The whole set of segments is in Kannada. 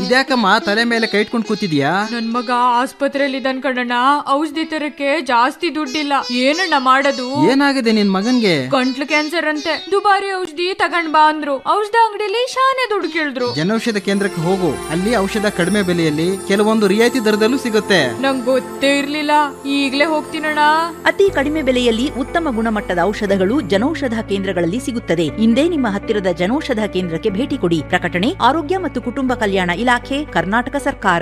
ಇದ್ಯಾಕಮ್ಮ ತಲೆ ಮೇಲೆ ಕೈ ಇಟ್ಕೊಂಡು ಕೂತಿದ್ಯಾ ನನ್ ಮಗ ಆಸ್ಪತ್ರೆಯಲ್ಲಿ ಇದ್ದಾನ್ ಕಣಣ್ಣ ಔಷಧಿ ತರಕ್ಕೆ ಜಾಸ್ತಿ ದುಡ್ಡಿಲ್ಲ ಏನಣ್ಣ ಮಾಡೋದು ಏನಾಗಿದೆ ನಿನ್ ಮಗನ್ಗೆ ಗಂಟ್ಲು ಕ್ಯಾನ್ಸರ್ ಅಂತೆ ದುಬಾರಿ ಔಷಧಿ ತಗೊಂಡ್ ಬಾ ಅಂದ್ರು ಔಷಧ ಅಂಗಡಿಲಿ ಶಾನೆ ದುಡ್ಡು ಕೇಳಿದ್ರು ಜನೌಷಧ ಕೇಂದ್ರಕ್ಕೆ ಹೋಗು ಅಲ್ಲಿ ಔಷಧ ಕಡಿಮೆ ಬೆಲೆಯಲ್ಲಿ ಕೆಲವೊಂದು ರಿಯಾಯಿತಿ ದರದಲ್ಲೂ ಸಿಗುತ್ತೆ ನಂಗ್ ಗೊತ್ತೇ ಇರ್ಲಿಲ್ಲ ಈಗ್ಲೇ ಹೋಗ್ತೀನಣ್ಣ ಅತಿ ಕಡಿಮೆ ಬೆಲೆಯಲ್ಲಿ ಉತ್ತಮ ಗುಣಮಟ್ಟದ ಔಷಧಗಳು ಜನೌಷಧ ಕೇಂದ್ರಗಳಲ್ಲಿ ಸಿಗುತ್ತದೆ ಇಂದೇ ನಿಮ್ಮ ಹತ್ತಿರದ ಜನೌಷಧ ಕೇಂದ್ರಕ್ಕೆ ಭೇಟಿ ಕೊಡಿ ಪ್ರಕಟಣೆ ಆರೋಗ್ಯ ಮತ್ತು ಕುಟುಂಬ ಕಲ್ಯಾಣ ಇಲಾಖೆ ಕರ್ನಾಟಕ ಸರ್ಕಾರ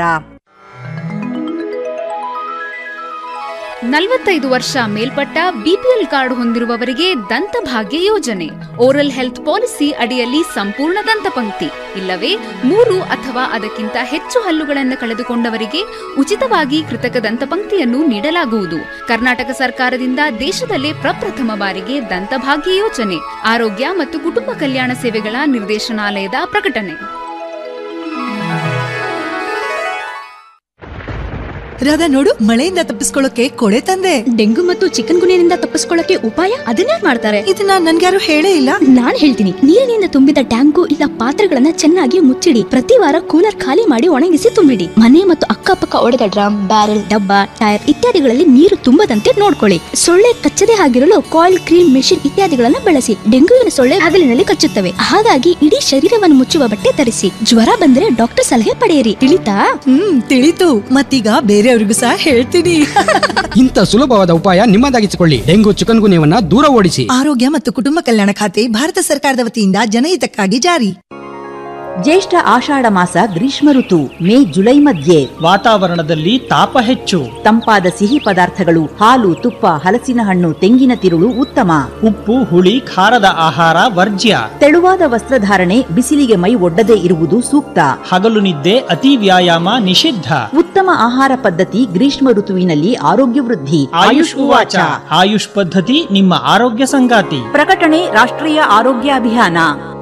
ನಲವತ್ತೈದು ವರ್ಷ ಮೇಲ್ಪಟ್ಟ ಬಿಪಿಎಲ್ ಕಾರ್ಡ್ ಹೊಂದಿರುವವರಿಗೆ ದಂತಭಾಗ್ಯ ಯೋಜನೆ ಓರಲ್ ಹೆಲ್ತ್ ಪಾಲಿಸಿ ಅಡಿಯಲ್ಲಿ ಸಂಪೂರ್ಣ ದಂತಪಂಕ್ತಿ ಇಲ್ಲವೇ ಮೂರು ಅಥವಾ ಅದಕ್ಕಿಂತ ಹೆಚ್ಚು ಹಲ್ಲುಗಳನ್ನು ಕಳೆದುಕೊಂಡವರಿಗೆ ಉಚಿತವಾಗಿ ಕೃತಕ ದಂತಪಂಕ್ತಿಯನ್ನು ನೀಡಲಾಗುವುದು ಕರ್ನಾಟಕ ಸರ್ಕಾರದಿಂದ ದೇಶದಲ್ಲೇ ಪ್ರಪ್ರಥಮ ಬಾರಿಗೆ ದಂತಭಾಗ್ಯ ಯೋಜನೆ ಆರೋಗ್ಯ ಮತ್ತು ಕುಟುಂಬ ಕಲ್ಯಾಣ ಸೇವೆಗಳ ನಿರ್ದೇಶನಾಲಯದ ಪ್ರಕಟಣೆ ರಾಧಾ ನೋಡು ಮಳೆಯಿಂದ ತಪ್ಪಿಸ್ಕೊಳ್ಳೋಕೆ ಕೊಡೆ ತಂದೆ ಡೆಂಗು ಮತ್ತು ಚಿಕನ್ ಗುನಿಯಿಂದ ತಪ್ಪಿಸ್ಕೊಳ್ಳಕ್ಕೆ ಉಪಾಯ ಅದನ್ನೇ ಮಾಡ್ತಾರೆ ಇದನ್ನ ನನ್ಗ್ಯಾರು ಹೇಳೇ ಇಲ್ಲ ನಾನ್ ಹೇಳ್ತೀನಿ ನೀರಿನಿಂದ ತುಂಬಿದ ಟ್ಯಾಂಕು ಇಲ್ಲ ಪಾತ್ರೆಗಳನ್ನ ಚೆನ್ನಾಗಿ ಮುಚ್ಚಿಡಿ ಪ್ರತಿ ವಾರ ಕೂಲರ್ ಖಾಲಿ ಮಾಡಿ ಒಣಗಿಸಿ ತುಂಬಿಡಿ ಮನೆ ಮತ್ತು ಅಕ್ಕಪಕ್ಕ ಒಡೆದ ಡ್ರಮ್ ಬ್ಯಾರೆಲ್ ಡಬ್ಬ ಟೈರ್ ಇತ್ಯಾದಿಗಳಲ್ಲಿ ನೀರು ತುಂಬದಂತೆ ನೋಡ್ಕೊಳ್ಳಿ ಸೊಳ್ಳೆ ಕಚ್ಚದೆ ಆಗಿರಲು ಕಾಯಿಲ್ ಕ್ರೀಮ್ ಮೆಷಿನ್ ಇತ್ಯಾದಿಗಳನ್ನ ಬಳಸಿ ಡೆಂಗುವಿನ ಸೊಳ್ಳೆ ಹಗಲಿನಲ್ಲಿ ಕಚ್ಚುತ್ತವೆ ಹಾಗಾಗಿ ಇಡೀ ಶರೀರವನ್ನು ಮುಚ್ಚುವ ಬಟ್ಟೆ ಧರಿಸಿ ಜ್ವರ ಬಂದ್ರೆ ಡಾಕ್ಟರ್ ಸಲಹೆ ಪಡೆಯಿರಿ ತಿಳಿತಾ ಹ್ಮ್ ತಿಳಿತು ಮತ್ತೀಗ ಬೇರೆಯವ್ರಿಗೂ ಸಹ ಹೇಳ್ತೀನಿ ಇಂಥ ಸುಲಭವಾದ ಉಪಾಯ ನಿಮ್ಮದಾಗಿಸಿಕೊಳ್ಳಿ ಡೆಂಗು ಚಿಕನ್ ಗುನ್ಯವನ್ನ ದೂರ ಓಡಿಸಿ ಆರೋಗ್ಯ ಮತ್ತು ಕುಟುಂಬ ಕಲ್ಯಾಣ ಖಾತೆ ಭಾರತ ಸರ್ಕಾರದ ವತಿಯಿಂದ ಜನಹಿತಕ್ಕಾಗಿ ಜಾರಿ ಜ್ಯೇಷ್ಠ ಆಷಾಢ ಮಾಸ ಗ್ರೀಷ್ಮ ಋತು ಮೇ ಜುಲೈ ಮಧ್ಯೆ ವಾತಾವರಣದಲ್ಲಿ ತಾಪ ಹೆಚ್ಚು ತಂಪಾದ ಸಿಹಿ ಪದಾರ್ಥಗಳು ಹಾಲು ತುಪ್ಪ ಹಲಸಿನ ಹಣ್ಣು ತೆಂಗಿನ ತಿರುಳು ಉತ್ತಮ ಉಪ್ಪು ಹುಳಿ ಖಾರದ ಆಹಾರ ವರ್ಜ್ಯ ತೆಳುವಾದ ವಸ್ತ್ರಧಾರಣೆ ಬಿಸಿಲಿಗೆ ಮೈ ಒಡ್ಡದೇ ಇರುವುದು ಸೂಕ್ತ ಹಗಲು ನಿದ್ದೆ ಅತಿ ವ್ಯಾಯಾಮ ನಿಷಿದ್ಧ ಉತ್ತಮ ಆಹಾರ ಪದ್ಧತಿ ಗ್ರೀಷ್ಮ ಋತುವಿನಲ್ಲಿ ಆರೋಗ್ಯ ವೃದ್ಧಿ ಆಯುಷ್ ಉವಾಚ ಆಯುಷ್ ಪದ್ಧತಿ ನಿಮ್ಮ ಆರೋಗ್ಯ ಸಂಗಾತಿ ಪ್ರಕಟಣೆ ರಾಷ್ಟ್ರೀಯ ಆರೋಗ್ಯ ಅಭಿಯಾನ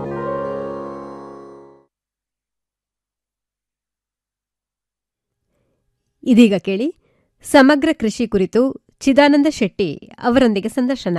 ಇದೀಗ ಕೇಳಿ ಸಮಗ್ರ ಕೃಷಿ ಕುರಿತು ಚಿದಾನಂದ ಶೆಟ್ಟಿ ಅವರೊಂದಿಗೆ ಸಂದರ್ಶನ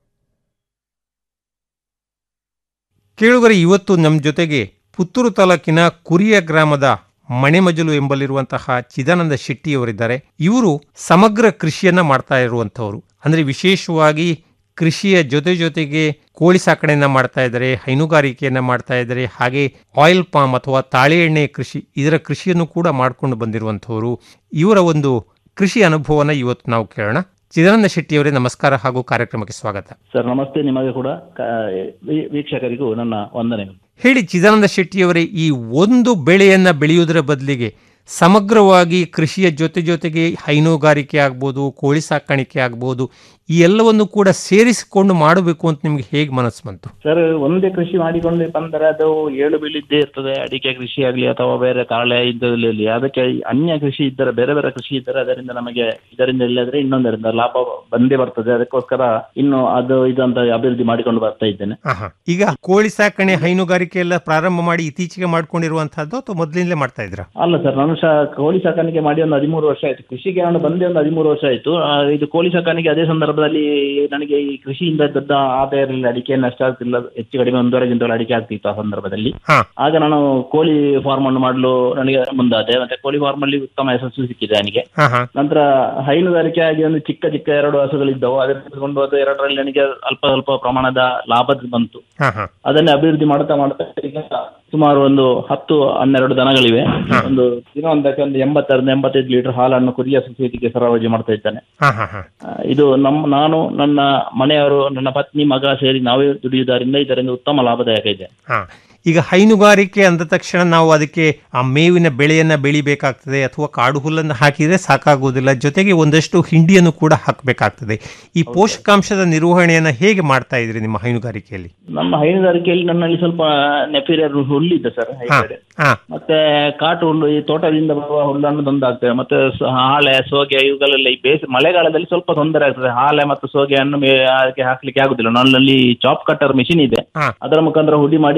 ಕೇಳುಗರೆ ಇವತ್ತು ನಮ್ಮ ಜೊತೆಗೆ ಪುತ್ತೂರು ತಾಲೂಕಿನ ಕುರಿಯ ಗ್ರಾಮದ ಮಣೆಮಜಲು ಎಂಬಲ್ಲಿರುವಂತಹ ಚಿದಾನಂದ ಶೆಟ್ಟಿಯವರಿದ್ದಾರೆ ಇವರು ಸಮಗ್ರ ಕೃಷಿಯನ್ನ ಮಾಡ್ತಾ ಇರುವಂತಹವರು ಅಂದ್ರೆ ವಿಶೇಷವಾಗಿ ಕೃಷಿಯ ಜೊತೆ ಜೊತೆಗೆ ಕೋಳಿ ಸಾಕಣೆಯನ್ನ ಮಾಡ್ತಾ ಇದ್ದಾರೆ ಹೈನುಗಾರಿಕೆಯನ್ನ ಮಾಡ್ತಾ ಇದ್ದಾರೆ ಹಾಗೆ ಆಯಿಲ್ ಪಾಮ್ ಅಥವಾ ತಾಳೆ ಎಣ್ಣೆ ಕೃಷಿ ಇದರ ಕೃಷಿಯನ್ನು ಕೂಡ ಮಾಡ್ಕೊಂಡು ಬಂದಿರುವಂತಹವರು ಇವರ ಒಂದು ಕೃಷಿ ಅನುಭವನ ಇವತ್ತು ನಾವು ಕೇಳೋಣ ಚಿದಾನಂದ ಶೆಟ್ಟಿಯವರೇ ನಮಸ್ಕಾರ ಹಾಗೂ ಕಾರ್ಯಕ್ರಮಕ್ಕೆ ಸ್ವಾಗತ ಸರ್ ನಮಸ್ತೆ ನಿಮಗೆ ಕೂಡ ಕ- ವೀ- ವೀಕ್ಷಕರಿಗೂ ನನ್ನ ವಂದನೆಗಳು ಹೇಳಿ ಚಿದಾನಂದ ಶೆಟ್ಟಿಯವರೇ ಈ ಒಂದು ಬೆಳೆಯನ್ನ ಬೆಳೆಯುವುದರ ಬದಲಿಗೆ ಸಮಗ್ರವಾಗಿ ಕೃಷಿಯ ಜೊತೆ ಜೊತೆಗೆ ಹೈನುಗಾರಿಕೆ ಆಗ್ಬೋದು ಕೋಳಿ ಸಾಕಾಣಿಕೆ ಆಗ್ಬೋದು ಈ ಎಲ್ಲವನ್ನು ಕೂಡ ಸೇರಿಸಿಕೊಂಡು ಮಾಡಬೇಕು ಅಂತ ನಿಮ್ಗೆ ಹೇಗೆ ಮನಸ್ಸು ಬಂತು ಸರ್ ಒಂದೇ ಕೃಷಿ ಮಾಡಿಕೊಂಡು ಬಂದರೆ ಅದು ಏಳು ಬೀಳಿದ್ದೇ ಇರ್ತದೆ ಅಡಿಕೆ ಕೃಷಿ ಆಗಲಿ ಅಥವಾ ಬೇರೆ ತಾಳೆ ಇದ್ದದಲ್ಲಿ ಅದಕ್ಕೆ ಅನ್ಯ ಕೃಷಿ ಇದ್ದರೆ ಬೇರೆ ಬೇರೆ ಕೃಷಿ ಇದ್ದರೆ ಅದರಿಂದ ನಮಗೆ ಇದರಿಂದ ಇಲ್ಲದ್ರೆ ಇನ್ನೊಂದರಿಂದ ಲಾಭ ಬಂದೇ ಬರ್ತದೆ ಅದಕ್ಕೋಸ್ಕರ ಇನ್ನು ಅದು ಇದು ಅಂತ ಅಭಿವೃದ್ಧಿ ಮಾಡಿಕೊಂಡು ಬರ್ತಾ ಇದ್ದೇನೆ ಆಹಾ. ಈಗ ಕೋಳಿ ಸಾಕಣೆ ಹೈನುಗಾರಿಕೆ ಎಲ್ಲ ಪ್ರಾರಂಭ ಮಾಡಿ ಇತ್ತೀಚೆಗೆ ಮಾಡ್ಕೊಂಡಿರುವಂತಹದ್ದು ಅಥವಾ ಮೊದಲಿಂದಲೇ ಮಾಡ್ತಾ ಇದ್ರ ಅಲ್ಲ ಸರ್ ನಾನು ಸಹ ಕೋಳಿ ಸಾಕಾಣಿಕೆ ಮಾಡಿ ಒಂದು ಹದಿಮೂರು ವರ್ಷ ಆಯ್ತು ಕೃಷಿಗೆ ನಾನು ಬಂದೆ ಒಂದು ಹದಿಮೂರು ವರ್ಷ ಆಯ್ತು ಆ, ಇದು ಕೋಳಿ ಸಾಕಾಣಿಕೆ ಅದೇ ಸಂದರ್ಭದಲ್ಲಿ ನನಗೆ ಈ ಕೃಷಿಯಿಂದ ದೊಡ್ಡ ಆದಾಯ ಇರಲಿಲ್ಲ ಅಡಿಕೆಯನ್ನು ಅಷ್ಟಾಗ್ತಿಲ್ಲ ಹೆಚ್ಚು ಕಡಿಮೆ ಒಂದೂವರೆ ಕ್ವಿಂಟಲ್ ಅಡಿಕೆ ಆಗ್ತಿತ್ತು ಆ ಸಂದರ್ಭದಲ್ಲಿ ಹಾ. ಆಗ ನಾನು ಕೋಳಿ ಫಾರ್ಮ್ ಅನ್ನು ಮಾಡಲು ನನಗೆ ಮುಂದಾದೆ ಮತ್ತೆ ಕೋಳಿ ಫಾರ್ಮ್ ಅಲ್ಲಿ ಉತ್ತಮ ಯಶಸ್ಸು ಸಿಕ್ಕಿದೆ ನನಗೆ ಹಾ ಹಾ ನಂತರ ಹೈನುಗಾರಿಕೆ ಆಗಿ ಒಂದು ಚಿಕ್ಕ ಚಿಕ್ಕ ಎರಡು ಹಸುಗಳಿದ್ದವು ಅದನ್ನು ತೆಗೆದುಕೊಂಡು ಹೋದ ಎರಡರಲ್ಲಿ ನನಗೆ ಅಲ್ಪ ಸ್ವಲ್ಪ ಪ್ರಮಾಣದ ಲಾಭ ಬಂತು ಹಾ ಹಾ ಅದನ್ನೇ ಅಭಿವೃದ್ಧಿ ಮಾಡ್ತಾ ಮಾಡ್ತಾ ಈಗ ಸುಮಾರು ಒಂದು ಹತ್ತು ಹನ್ನೆರಡು ದನಗಳಿವೆ ಒಂದು ದಿನವೊಂದಕ್ಕೆ ಒಂದು ಎಂಬತ್ತರಿಂದ ಎಂಬತ್ತೈದು ಲೀಟರ್ ಹಾಲನ್ನು ಕುರಿಯ ಸೊಸೈಟಿಗೆ ಸರಬರಾಜು ಮಾಡ್ತಾ ಇದ್ದೇನೆ ಹಾ ಹಾ ಹಾ ಆ, ಇದು ನಮ್ಮ ನಾನು ನನ್ನ ಮನೆಯವರು ನನ್ನ ಪತ್ನಿ ಮಗ ಸೇರಿ ನಾವೇ ದುಡಿಯುವುದರಿಂದ ಇದರಿಂದ ಉತ್ತಮ ಲಾಭದಾಯಕ ಇದೆ ಹಾ ಈಗ ಹೈನುಗಾರಿಕೆ ಅಂದ ತಕ್ಷಣ ನಾವು ಅದಕ್ಕೆ ಆ ಮೇವಿನ ಬೆಳೆಯನ್ನ ಬೆಳಿಬೇಕಾಗ್ತದೆ ಅಥವಾ ಕಾಡು ಹುಲ್ಲನ್ನು ಹಾಕಿದ್ರೆ ಸಾಕಾಗುವುದಿಲ್ಲ ಜೊತೆಗೆ ಒಂದಷ್ಟು ಹಿಂಡಿಯನ್ನು ಕೂಡ ಹಾಕಬೇಕಾಗ್ತದೆ ಈ ಪೋಷಕಾಂಶದ ನಿರ್ವಹಣೆಯನ್ನ ಹೇಗೆ ಮಾಡ್ತಾ ಇದ್ರಿ ನಿಮ್ಮ ಹೈನುಗಾರಿಕೆಯಲ್ಲಿ ನಮ್ಮ ಹೈನುಗಾರಿಕೆಯಲ್ಲಿ ನನ್ನಲ್ಲಿ ಸ್ವಲ್ಪ ನೆಫೀರಿಯರ್ ಹುಲ್ಲಿದೆ ಸರ್ ಹೈಬ್ರಿಡ್ ಹಾ ಮತ್ತೆ ಕಾಟು ಹುಲ್ಲು ಈ ತೋಟದಿಂದ ಬರುವ ಹುಲ್ಲನ್ನು ತಂದಾಗ್ತೇವೆ ಮತ್ತೆ ಸ- ಹಾಳೆ ಸೋಗೆ ಇವುಗಳೆಲ್ಲ ಈ ಬೇಸ್ ಮಳೆಗಾಲದಲ್ಲಿ ಸ್ವಲ್ಪ ತೊಂದರೆ ಆಗ್ತದೆ ಹಾಳೆ ಮತ್ತು ಸೋಗೆಯನ್ನು ಮೇ- ಅದಕ್ಕೆ ಹಾಕ್ಲಿಕ್ಕೆ ಆಗುದಿಲ್ಲ ನನ್ನಲ್ಲಿ ಚಾಪ್ ಕಟ್ಟರ್ ಮಿಷಿನ್ ಇದೆ ಹಾ. ಅದರ ಮುಖಾಂತರ ಹುಡಿ ಮಾಡಿ ಅದನ್ನು ಕೂಡ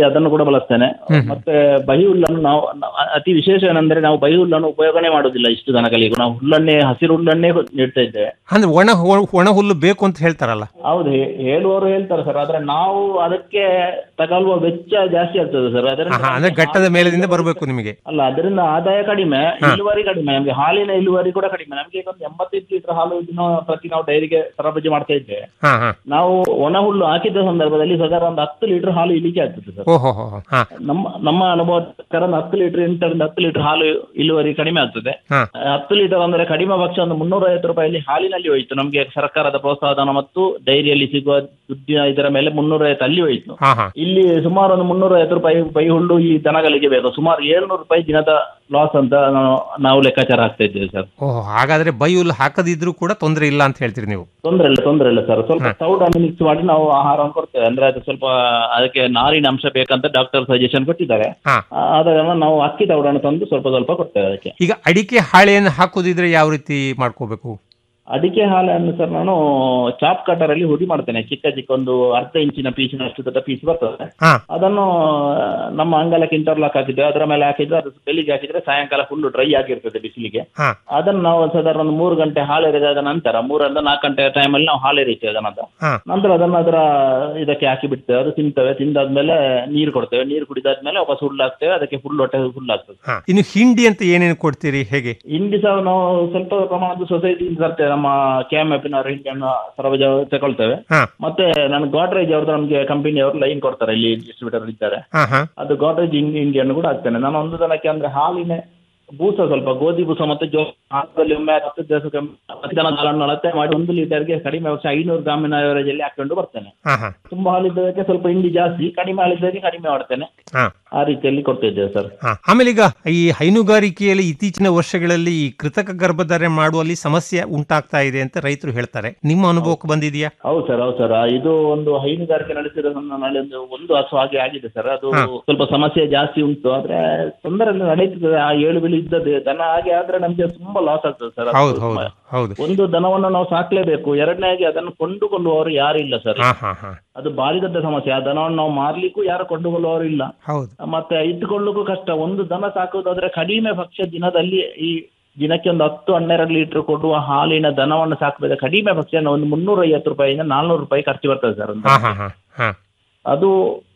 ಬಳಸ್ತೇನೆ ಹ್ಮ್. ಮತ್ತೆ ಬಹಿ ಹುಲ್ಲನ್ನು ನಾವು ನಾವು- ಅತಿ ವಿಶೇಷ ಏನಂದ್ರೆ ನಾವು ಬಹಿ ಹುಲ್ಲನ್ನು ಉಪಯೋಗನೆ ಮಾಡುದಿಲ್ಲ ಇಷ್ಟು ದನಗಳಿಗೆ ನಾವು ಹುಲ್ಲನ್ನೇ ಹಸಿರು ಹುಲ್ಲನ್ನೇ ನೀಡ್ತಾ ಇದ್ದೇವೆ ಅಂದ್ರೆ ಒಣ ಹು- ಒಣ ಹುಲ್ಲು ಬೇಕು ಅಂತ ಹೇಳ್ತಾರಲ್ಲ ಹೌದು ಹೇ- ಹೇಳುವವರು ಹೇಳ್ತಾರೆ ಸರ್ ಆದ್ರೆ ನಾವು ಅದಕ್ಕೆ ತಗೊಳ್ಳುವ ವೆಚ್ಚ ಜಾಸ್ತಿ ಆಗ್ತದೆ ಸರ್ ಅದರಿಂದ ಆಹಾ, ಅಂದ್ರೆ ಘಟ್ಟದ ಮೇಲದಿಂದ ಬರಬೇಕು ನಿಮಗೆ ಅಲ್ಲ ಅದರಿಂದ ಆದಾಯ ಕಡಿಮೆ ಹಾ. ಇಳುವರಿ ಕಡಿಮೆ ನಮ್ಗೆ ಹಾಲಿನ ಇಳುವರಿ ಕೂಡ ಕಡಿಮೆ ನಮ್ಗೆ ಈಗ ಒಂದು ಎಂಬತ್ತೈದು ಲೀಟರ್ ಹಾಲು ದಿನ ಪ್ರತಿ ನಾವು ಡೈರಿಗೆ ಸರಬರಾಜು ಮಾಡ್ತಾ ಇದ್ದೇವೆ ಹಾ ಹಾ ನಾವು ಒಣ ಹುಲ್ಲು ಹಾಕಿದ ಸಂದರ್ಭದಲ್ಲಿ ಸಾಧಾರಣ ಒಂದು ಹತ್ತು ಲೀಟರ್ ಹಾಲು ಇಳಿಕೆ ಆಗ್ತದೆ ಸರ್ ಓಹೋ ಹೋ ಹೋ. ಹಾ ನಮ್ಮ ನಮ್ಮ ಅನುಭವ ಪ್ರಕಾರ ಒಂದು ಹತ್ತು ಲೀಟರ್ ಎಂಟರಿಂದ ಹತ್ತು ಲೀಟರ್ ಹಾಲು ಇಳುವರಿ ಕಡಿಮೆ ಆಗ್ತದೆ ಹಾ ಆ, ಹತ್ತು ಲೀಟರ್ ಅಂದ್ರೆ ಕಡಿಮೆ ಪಕ್ಷ ಒಂದು ಮುನ್ನೂರ ಐವತ್ತು ರೂಪಾಯಲ್ಲಿ ಹಾಲಿನಲ್ಲಿ ಹೋಯ್ತು ನಮಗೆ ಸರ್ಕಾರದ ಪ್ರೋತ್ಸಾಹಧನ ಮತ್ತು ಡೈರಿಯಲ್ಲಿ ಸಿಗುವ ದುಡ್ಡಿನ ಇದರ ಮೇಲೆ ಮುನ್ನೂರ ಐವತ್ತು ಅಲ್ಲಿ ಹೋಯ್ತು ಹಾ ಹಾ ಇಲ್ಲಿ ಸುಮಾರು ಒಂದು ಮುನ್ನೂರ ಐವತ್ತು ರೂಪಾಯಿ ಬೈ ಹುಲ್ಲು ಈ ದನಗಳಿಗೆ ಬೇಕು ಸುಮಾರು ಏಳ್ನೂರು ರೂಪಾಯಿ ದಿನದ ಲಾಸ್ ಅಂತ ನಾವು- ನಾವು ಲೆಕ್ಕಾಚಾರ ಹಾಕ್ತಾ ಇದ್ದೇವೆ ಸರ್ ಓಹೋ ಹಾಗಾದ್ರೆ ಬೈ ಹುಲ್ಲು ಹಾಕದಿದ್ರು ಕೂಡ ತೊಂದರೆ ಇಲ್ಲ ಅಂತ ಹೇಳ್ತೀರಿ ನೀವು ತೊಂದ್ರೆ ಇಲ್ಲ ತೊಂದ್ರೆ ಇಲ್ಲ ಸರ್ ಸ್ವಲ್ಪ ಹಾ. ತೌಡನ್ನು ಮಿಕ್ಸ್ ಮಾಡಿ ನಾವು ಆಹಾರವನ್ನು ಕೊಡ್ತೇವೆ ಅಂದ್ರೆ ಅದು ಸ್ವಲ್ಪ ಅದಕ್ಕೆ ನಾರಿನ ಅಂಶ ಬೇಕಂತ ಡಾಕ್ಟರ್ ಸಜೆಷನ್ ಕೊಟ್ಟಿದ್ದಾರೆ ಹಾ ಆ, ಅದನ್ನು ನಾವು ಅಕ್ಕಿ ತೌಡನ್ನು ತಂದು ಸ್ವಲ್ಪ ಸ್ವಲ್ಪ ಕೊಡ್ತೇವೆ ಅದಕ್ಕೆ ಈಗ ಅಡಿಕೆ ಹಾಳೆಯನ್ನು ಹಾಕೋದಿದ್ರೆ ಯಾವ ರೀತಿ ಮಾಡ್ಕೋಬೇಕು ಅಡಿಕೆ ಹಾಲನ್ನು ಸರ್ ನಾನು ಚಾಪ್ ಕಟರ್ ಅಲ್ಲಿ ಹುಡಿ ಮಾಡ್ತೇನೆ ಚಿಕ್ಕ ಚಿಕ್ಕ ಒಂದು ಅರ್ಧ ಇಂಚಿನ ಪೀಸಿನಷ್ಟು ದೊಡ್ಡ ಪೀಸ್ ಬರ್ತದೆ ಹಾ ಅದನ್ನು ನಮ್ಮ ಅಂಗಲಕ್ಕೆ ಇಂಟರ್ಲಾಕ್ ಹಾಕಿದ್ರೆ ಅದರ ಮೇಲೆ ಹಾಕಿದ್ರೆ ಅದು ಬೆಳಿಗ್ಗೆ ಹಾಕಿದ್ರೆ ಸಾಯಂಕಾಲ ಫುಲ್ ಡ್ರೈ ಆಗಿರ್ತದೆ ಬಿಸಿಲಿಗೆ ಹಾ ಅದನ್ನು ನಾವು ಸಾಧಾರಣ ಒಂದು ಮೂರು ಗಂಟೆ ಹಾಲೆರೆದಾದ ನಂತರ ಮೂರರಿಂದ ನಾಲ್ಕು ಗಂಟೆ ಟೈಮಲ್ಲಿ ನಾವು ಹಾಲೆರೀತೇವೆ ಅದನ್ನ ಹಾ ನಂತರ ಅದನ್ನು ಅದರ ಇದಕ್ಕೆ ಹಾಕಿ ಬಿಡ್ತೇವೆ ಅದು ತಿಂತೇವೆ ತಿಂದಾದ್ಮೇಲೆ ನೀರು ಕೊಡ್ತೇವೆ ನೀರು ಕುಡಿದಾದ್ಮೇಲೆ ವಾಪಸ್ ಹುಲ್ಲು ಹಾಕ್ತೇವೆ ಅದಕ್ಕೆ ಫುಲ್ ಹೊಟ್ಟೆ ಫುಲ್ ಆಗ್ತದೆ ಹಾ ಇನ್ನು ಹಿಂಡಿ ಅಂತ ಏನೇನು ಕೊಡ್ತೀರಿ ಹೇಗೆ ಹಿಂಡಿ ಸಹ ನಾವು ಸ್ವಲ್ಪ ಪ್ರಮಾಣದ ಸೊಸೈಟಿಯಿಂದ ತರ್ತೇವೆ ನಮ್ಮ ಕೆ ಎಂ ಎಫ್ ನವರು ಹಿಂಡಿಯನ್ನು ಸರಬರಾಜು ತಗೊಳ್ತೇವೆ ಹಾ ಮತ್ತೆ ನಾನು ಗಾಡ್ರೇಜ್ ಅವ್ರದ್ದು ನಮಗೆ ಕಂಪನಿಯವರು ಲೈನ್ ಕೊಡ್ತಾರೆ ಇಲ್ಲಿ ಡಿಸ್ಟ್ರಿಬ್ಯೂಟರ್ ಇದ್ದಾರೆ ಹಾ ಹಾ ಅದು ಗಾಡ್ರೇಜ್ ಹಿಂಡಿಯನ್ನು ಕೂಡ ಹಾಕ್ತೇನೆ ನಾನು ಒಂದು ದನಕ್ಕೆ ಅಂದ್ರೆ ಹಾಲಿನ ಬೂಸ ಸ್ವಲ್ಪ ಗೋಧಿ ಬೂಸ ಮತ್ತೆ ಜೋ ಹಾಲದಲ್ಲಿ ಒಮ್ಮೆ ಹತ್ತು ದಿವಸ ಹತ್ತು ದನ ಹಾಲನ್ನು ಅಳತೆ ಮಾಡಿ ಒಂದು ಲೀಟರ್ಗೆ ಕಡಿಮೆ ವರ್ಷ ಐನೂರು ಗ್ರಾಮಿನ ಅವರೇಜ್ ಅಲ್ಲಿ ಹಾಕೊಂಡು ಬರ್ತೇನೆ ಹಾ ಹಾ ತುಂಬಾ ಹಾಲಿದ್ದಕ್ಕೆ ಸ್ವಲ್ಪ ಹಿಂಡಿ ಜಾಸ್ತಿ ಕಡಿಮೆ ಹಾಲಿದ್ದಕ್ಕೆ ಕಡಿಮೆ ಮಾಡ್ತೇನೆ ಹಾ ಆ ರೀತಿಯಲ್ಲಿ ಕೊಡ್ತಿದ್ದೇವೆ ಸರ್ ಹಾ ಆಮೇಲೆ ಈಗ ಈ ಹೈನುಗಾರಿಕೆಯಲ್ಲಿ ಇತ್ತೀಚಿನ ವರ್ಷಗಳಲ್ಲಿ ಈ ಕೃತಕ ಗರ್ಭಧಾರಣೆ ಮಾಡುವಲ್ಲಿ ಸಮಸ್ಯೆ ಉಂಟಾಗ್ತಾ ಇದೆ ಅಂತ ರೈತರು ಹೇಳ್ತಾರೆ ನಿಮ್ಮ ಅನುಭವಕ್ಕೆ ಬಂದಿದೆಯಾ ಹೌದು ಸರ್ ಹೌದು ಸರ್ ಇದು ಒಂದು ಹೈನುಗಾರಿಕೆ ನಡೆಸಿರೋ ಸಂದರ್ಭದಲ್ಲಿ ಒಂದು ಒಂದು ಹಸು ಹಾಗೆ ಆಗಿದೆ ಸರ್ ಅದು ಹಾ. ಸ್ವಲ್ಪ ಸಮಸ್ಯೆ ಜಾಸ್ತಿ ಉಂಟು ಆದ್ರೆ ತೊಂದರೆ ಇಲ್ಲ, ನಡೀತದೆ ಆ ಏಳು ಬಿಳಿ ಇದ್ದದೆ ದನ ಹಾಗೆ ಆದ್ರೆ ನಮ್ಗೆ ತುಂಬಾ ಲಾಸ್ ಆಗ್ತದೆ ಸರ್ ಅದು ಹೌದು ಹೌದು ಹೌದು ಒಂದು ದನವನ್ನು ನಾವು ಸಾಕ್ಲೇಬೇಕು ಎರಡನೇಗೆ ಅದನ್ನು ಕೊಂಡುಕೊಳ್ಳುವವರು ಯಾರು ಇಲ್ಲ ಸರ್ ಹಾ ಹಾ ಹಾ ಅದು ಭಾರಿ ದೊಡ್ಡ ಸಮಸ್ಯೆ ಆ ದನವನ್ನು ನಾವು ಮಾರ್ಲಿಕ್ಕೂ ಯಾರು ಕೊಂಡುಕೊಳ್ಳುವವರು ಇಲ್ಲ ಹೌದು ಮತ್ತೆ ಇಟ್ಕೊಳ್ಳಿಕ್ಕೂ ಕಷ್ಟ ಒಂದು ದನ ಸಾಕುವುದಾದ್ರೆ ಕಡಿಮೆ ಪಕ್ಷ ದಿನದಲ್ಲಿ ಈ ದಿನಕ್ಕೆ ಒಂದು ಹತ್ತು ಹನ್ನೆರಡು ಲೀಟರ್ ಕೊಡುವ ಹಾಲಿನ ದನವನ್ನು ಸಾಕಬೇಕು ಕಡಿಮೆ ಪಕ್ಷ ಒಂದು ಮುನ್ನೂರ ಐವತ್ತು ರೂಪಾಯಿಂದ ನಾಲ್ನೂರು ರೂಪಾಯಿ ಖರ್ಚು ಬರ್ತದೆ ಸರ್ ಒಂದು ಹಾ ಹಾ ಹಾ ಹಾ ಅದು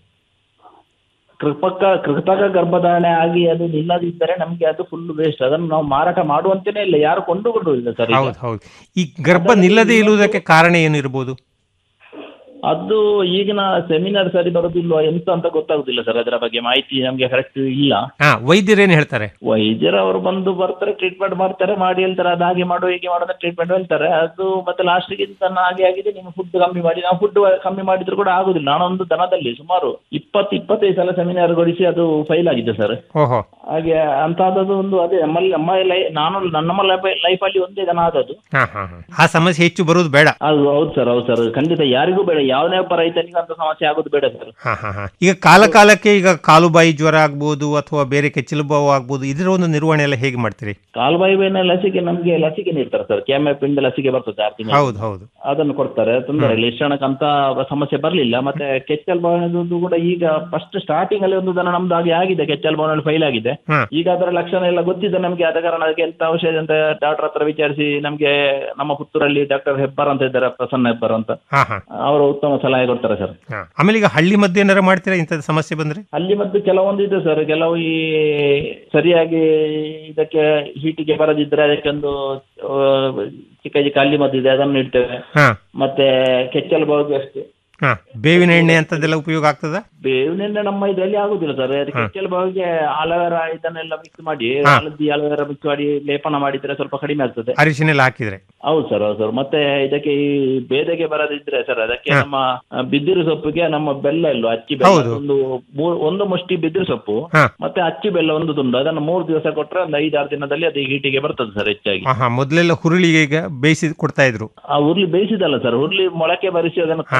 ಕೃಪಕ ಕೃತಕ ಗರ್ಭಧಾರಣೆ ಆಗಿ ಅದು ನಿಲ್ಲದಿದ್ದರೆ ನಮ್ಗೆ ಅದು ಫುಲ್ ವೇಸ್ಟ್ ಅದನ್ನು ನಾವು ಮಾರಾಟ ಮಾಡುವಂತೇನೆ ಇಲ್ಲ ಯಾರು ಕೊಂಡುಕೊಳ್ಳುವುದಿಲ್ಲ ಸರ್ ಈಗ. ಹೌದು ಹೌದು ಈ ಗರ್ಭ ನಿಲ್ಲದೆ ಇರುವುದಕ್ಕೆ ಕಾರಣ ಏನು ಇರ್ಬೋದು ಅದು ಈಗಿನ ಸೆಮಿನಾರ್ ಸರಿ ಬರೋದಿಲ್ವಾ ಎಂತ ಅಂತ ಗೊತ್ತಾಗುದಿಲ್ಲ ಸರ್ ಅದರ ಬಗ್ಗೆ ಮಾಹಿತಿ ನಮ್ಗೆ ಕರೆಕ್ಟ್ ಇಲ್ಲ ಹಾ ವೈದ್ಯರೇನು ಹೇಳ್ತಾರೆ ವೈದ್ಯರು ಅವರು ಬಂದು ಬರ್ತಾರೆ ಟ್ರೀಟ್ಮೆಂಟ್ ಮಾಡ್ತಾರೆ ಮಾಡಿ ಹೇಳ್ತಾರೆ ಅದು ಹಾಗೆ ಮಾಡು ಹೀಗೆ ಮಾಡೋದು ಟ್ರೀಟ್ಮೆಂಟ್ ಹೇಳ್ತಾರೆ ಅದು ಮತ್ತೆ ಲಾಸ್ಟಿಗೆ ತನ್ನ ಹಾಗೆ ಆಗಿದೆ ನೀವು ಫುಡ್ ಕಮ್ಮಿ ಮಾಡಿ ನಾವು ಫುಡ್ ಕಮ್ಮಿ ಮಾಡಿದ್ರು ಕೂಡ ಆಗುದಿಲ್ಲ ನಾನೊಂದು ದನದಲ್ಲಿ ಸುಮಾರು ಇಪ್ಪತ್ತು ಇಪ್ಪತ್ತೈದು ಸಲ ಸೆಮಿನಾರ್ ಕೊಡಿಸಿ ಅದು ಫೈಲ್ ಆಗಿದೆ ಸರ್ ಓಹೋ ಹಾಗೆ ಅಂತಹದ್ದು ಒಂದು ಅದೇ ನಮ್ಮಲ್ಲಿ ನಮ್ಮ ಲೈ ನಾನು ನಮ್ಮ ಲೈಫ್ ಅಲ್ಲಿ ಒಂದೇ ದನ ಆದದ್ದು ಹಾ ಹಾ ಹಾ ಆ ಸಮಸ್ಯೆ ಹೆಚ್ಚು ಬರುವುದು ಬೇಡ ಅದು ಹೌದು ಸರ್ ಹೌದು ಸರ್ ಖಂಡಿತ ಯಾರಿಗೂ ಬೇಡ ಯಾವನೇ ಒಬ್ಬ ರೈತನಿಗೂ ಅಂತ ಸಮಸ್ಯೆ ಆಗೋದು ಬೇಡ ಸರ್ ಹಾ ಹಾ ಹಾ ಈಗ ಕಾಲ ಕಾಲಕ್ಕೆ ಈಗ ಕಾಲು ಬಾಯಿ ಜ್ವರ ಆಗ್ಬೋದು ಅಥವಾ ಬೇರೆ ಕೆಚ್ಚಲು ಬಾವು ಆಗ್ಬೋದು ಇದರ ಒಂದು ನಿರ್ವಹಣೆ ಎಲ್ಲ ಹೇಗೆ ಮಾಡ್ತೀರಿ ಕಾಲ್ಬಾಯಿ ಬೇನೆ ಲಸಿಕೆ ನಮ್ಗೆ ಲಸಿಕೆ ನೀಡ್ತಾರೆ ಸರ್ ಕೆ ಎಂ ಎಫ್ ಇಂದ ಲಸಿಕೆ ಬರ್ತದೆ ಆರು ತಿಂಗಳು ಹೌದು ಹೌದು ಅದನ್ನು ಕೊಡ್ತಾರೆ ತೊಂದರೆ ಇಲ್ಲ ಇಷ್ಟಣಕ್ಕೆ ಅಂತ ಸಮಸ್ಯೆ ಬರಲಿಲ್ಲ ಮತ್ತೆ ಕೆಚ್ಚಲ್ ಭವನದ್ದು ಕೂಡ ಈಗ ಫಸ್ಟ್ ಸ್ಟಾರ್ಟಿಂಗ್ ಅಲ್ಲಿ ಒಂದು ದನ ನಮ್ದು ಹಾಗೆ ಆಗಿದೆ ಕೆಚ್ಚಲ್ ಭವನಲ್ಲಿ ಫೈಲ್ ಆಗಿದೆ ಹಾ. ಈಗ ಅದರ ಲಕ್ಷಣ ಎಲ್ಲ ಗೊತ್ತಿದೆ ನಮ್ಗೆ ಆದ ಕಾರಣ ಅದಕ್ಕೆ ಎಂತ ಔಷಧ ಅಂತ ಡಾಕ್ಟರ್ ಹತ್ರ ವಿಚಾರಿಸಿ ನಮ್ಗೆ ನಮ್ಮ ಪುತ್ತೂರಲ್ಲಿ ಡಾಕ್ಟರ್ ಹೆಬ್ಬಾರ್ ಅಂತ ಇದ್ದಾರೆ ಪ್ರಸನ್ನ ಹೆಬ್ಬಾರ್ ಅಂತ ಹಾ ಹಾ ಅವರು ಉತ್ತಮ ಸಲಹೆ ಕೊಡ್ತಾರೆ ಸರ್ ಹಾ. ಆಮೇಲೆ ಈಗ ಹಳ್ಳಿ ಮಧ್ಯೆ ಏನಾರ ಮಾಡ್ತೀರಾ ಇಂಥದ್ದು ಸಮಸ್ಯೆ ಬಂದ್ರೆ ಅಲ್ಲಿ ಮದ್ದು ಕೆಲವೊಂದು ಇದೆ ಸರ್ ಕೆಲವು ಈ ಸರಿಯಾಗಿ ಇದಕ್ಕೆ ಹೀಟಿಗೆ ಬರದಿದ್ರೆ ಅದಕ್ಕೆ ಒಂದು ಆ, ಚಿಕ್ಕ ಚಿಕ್ಕ ಅಲ್ಲಿ ಮದ್ದು ಇದೆ ಅದನ್ನು ಇಡ್ತೇವೆ ಹಾ ಮತ್ತೆ ಕೆಚ್ಚಲು ಬಾವಿಗೆ ಅಷ್ಟೇ ಹಾ ಬೇವಿನ ಎಣ್ಣೆ ಅಂತದೆಲ್ಲ ಉಪಯೋಗ ಆಗ್ತದ ಬೇವಿನೆಣ್ಣೆ ನಮ್ಮ ಇದರಲ್ಲಿ ಆಗುದಿಲ್ಲ ಸರ್ ಹಾ. ಕೆಚ್ಚಲು ಬಾವಿಗೆ ಅಲೋವೆರಾ ಇದನ್ನೆಲ್ಲ ಮಿಕ್ಸ್ ಮಾಡಿ ಹಾ. ಹಳದಿ ಅಲೋವೆರಾ ಮಿಕ್ಸ್ ಮಾಡಿ ಲೇಪನ ಮಾಡಿದ್ರೆ ಸ್ವಲ್ಪ ಕಡಿಮೆ ಆಗ್ತದೆ ಅರಿಶಿನ ಎಲ್ಲ ಹಾಕಿದ್ರೆ ಹೌದು ಸರ್ ಹೌದು ಸರ್ ಮತ್ತೆ ಇದಕ್ಕೆ ಈ ಬೇದೆಗೆ ಬರದಿದ್ರೆ ಸರ್ ಅದಕ್ಕೆ ಹಾ. ನಮ್ಮ ಆ, ಬಿದಿರು ಸೊಪ್ಪಿಗೆ ನಮ್ಮ ಬೆಲ್ಲ ಇಲ್ವಾ ಅಚ್ಚಿ ಬೆಲ್ಲ ಹೌದು. ಒಂದು ಮೂರ್- ಒಂದು ಮುಷ್ಟಿ ಬಿದಿರು ಸೊಪ್ಪು ಹಾ. ಮತ್ತೆ ಅಚ್ಚಿ ಬೆಲ್ಲ ಒಂದು ತುಂಡು ಅದನ್ನು ಮೂರು ದಿವಸ ಕೊಟ್ರೆ ಒಂದು ಐದಾರು ದಿನದಲ್ಲಿ ಅದು ಹೀಟಿಗೆ ಬರ್ತದೆ ಸರ್ ಹೆಚ್ಚಾಗಿ ಹಾ ಹಾ ಮೊದಲೆಲ್ಲ ಹುರುಳಿಗೆ ಈಗ ಬೇಯಿಸಿ ಕೊಡ್ತಾ ಇದ್ರು ಆ ಉರ್ಲಿ ಬೇಯಿಸಿದಲ್ಲ ಸರ್ ಉರ್ಲಿ ಮೊಳಕೆ ಬರಿಸಿ ಅದನ್ನು ಹಾ. ಕರೆದು ಕೊಡುದು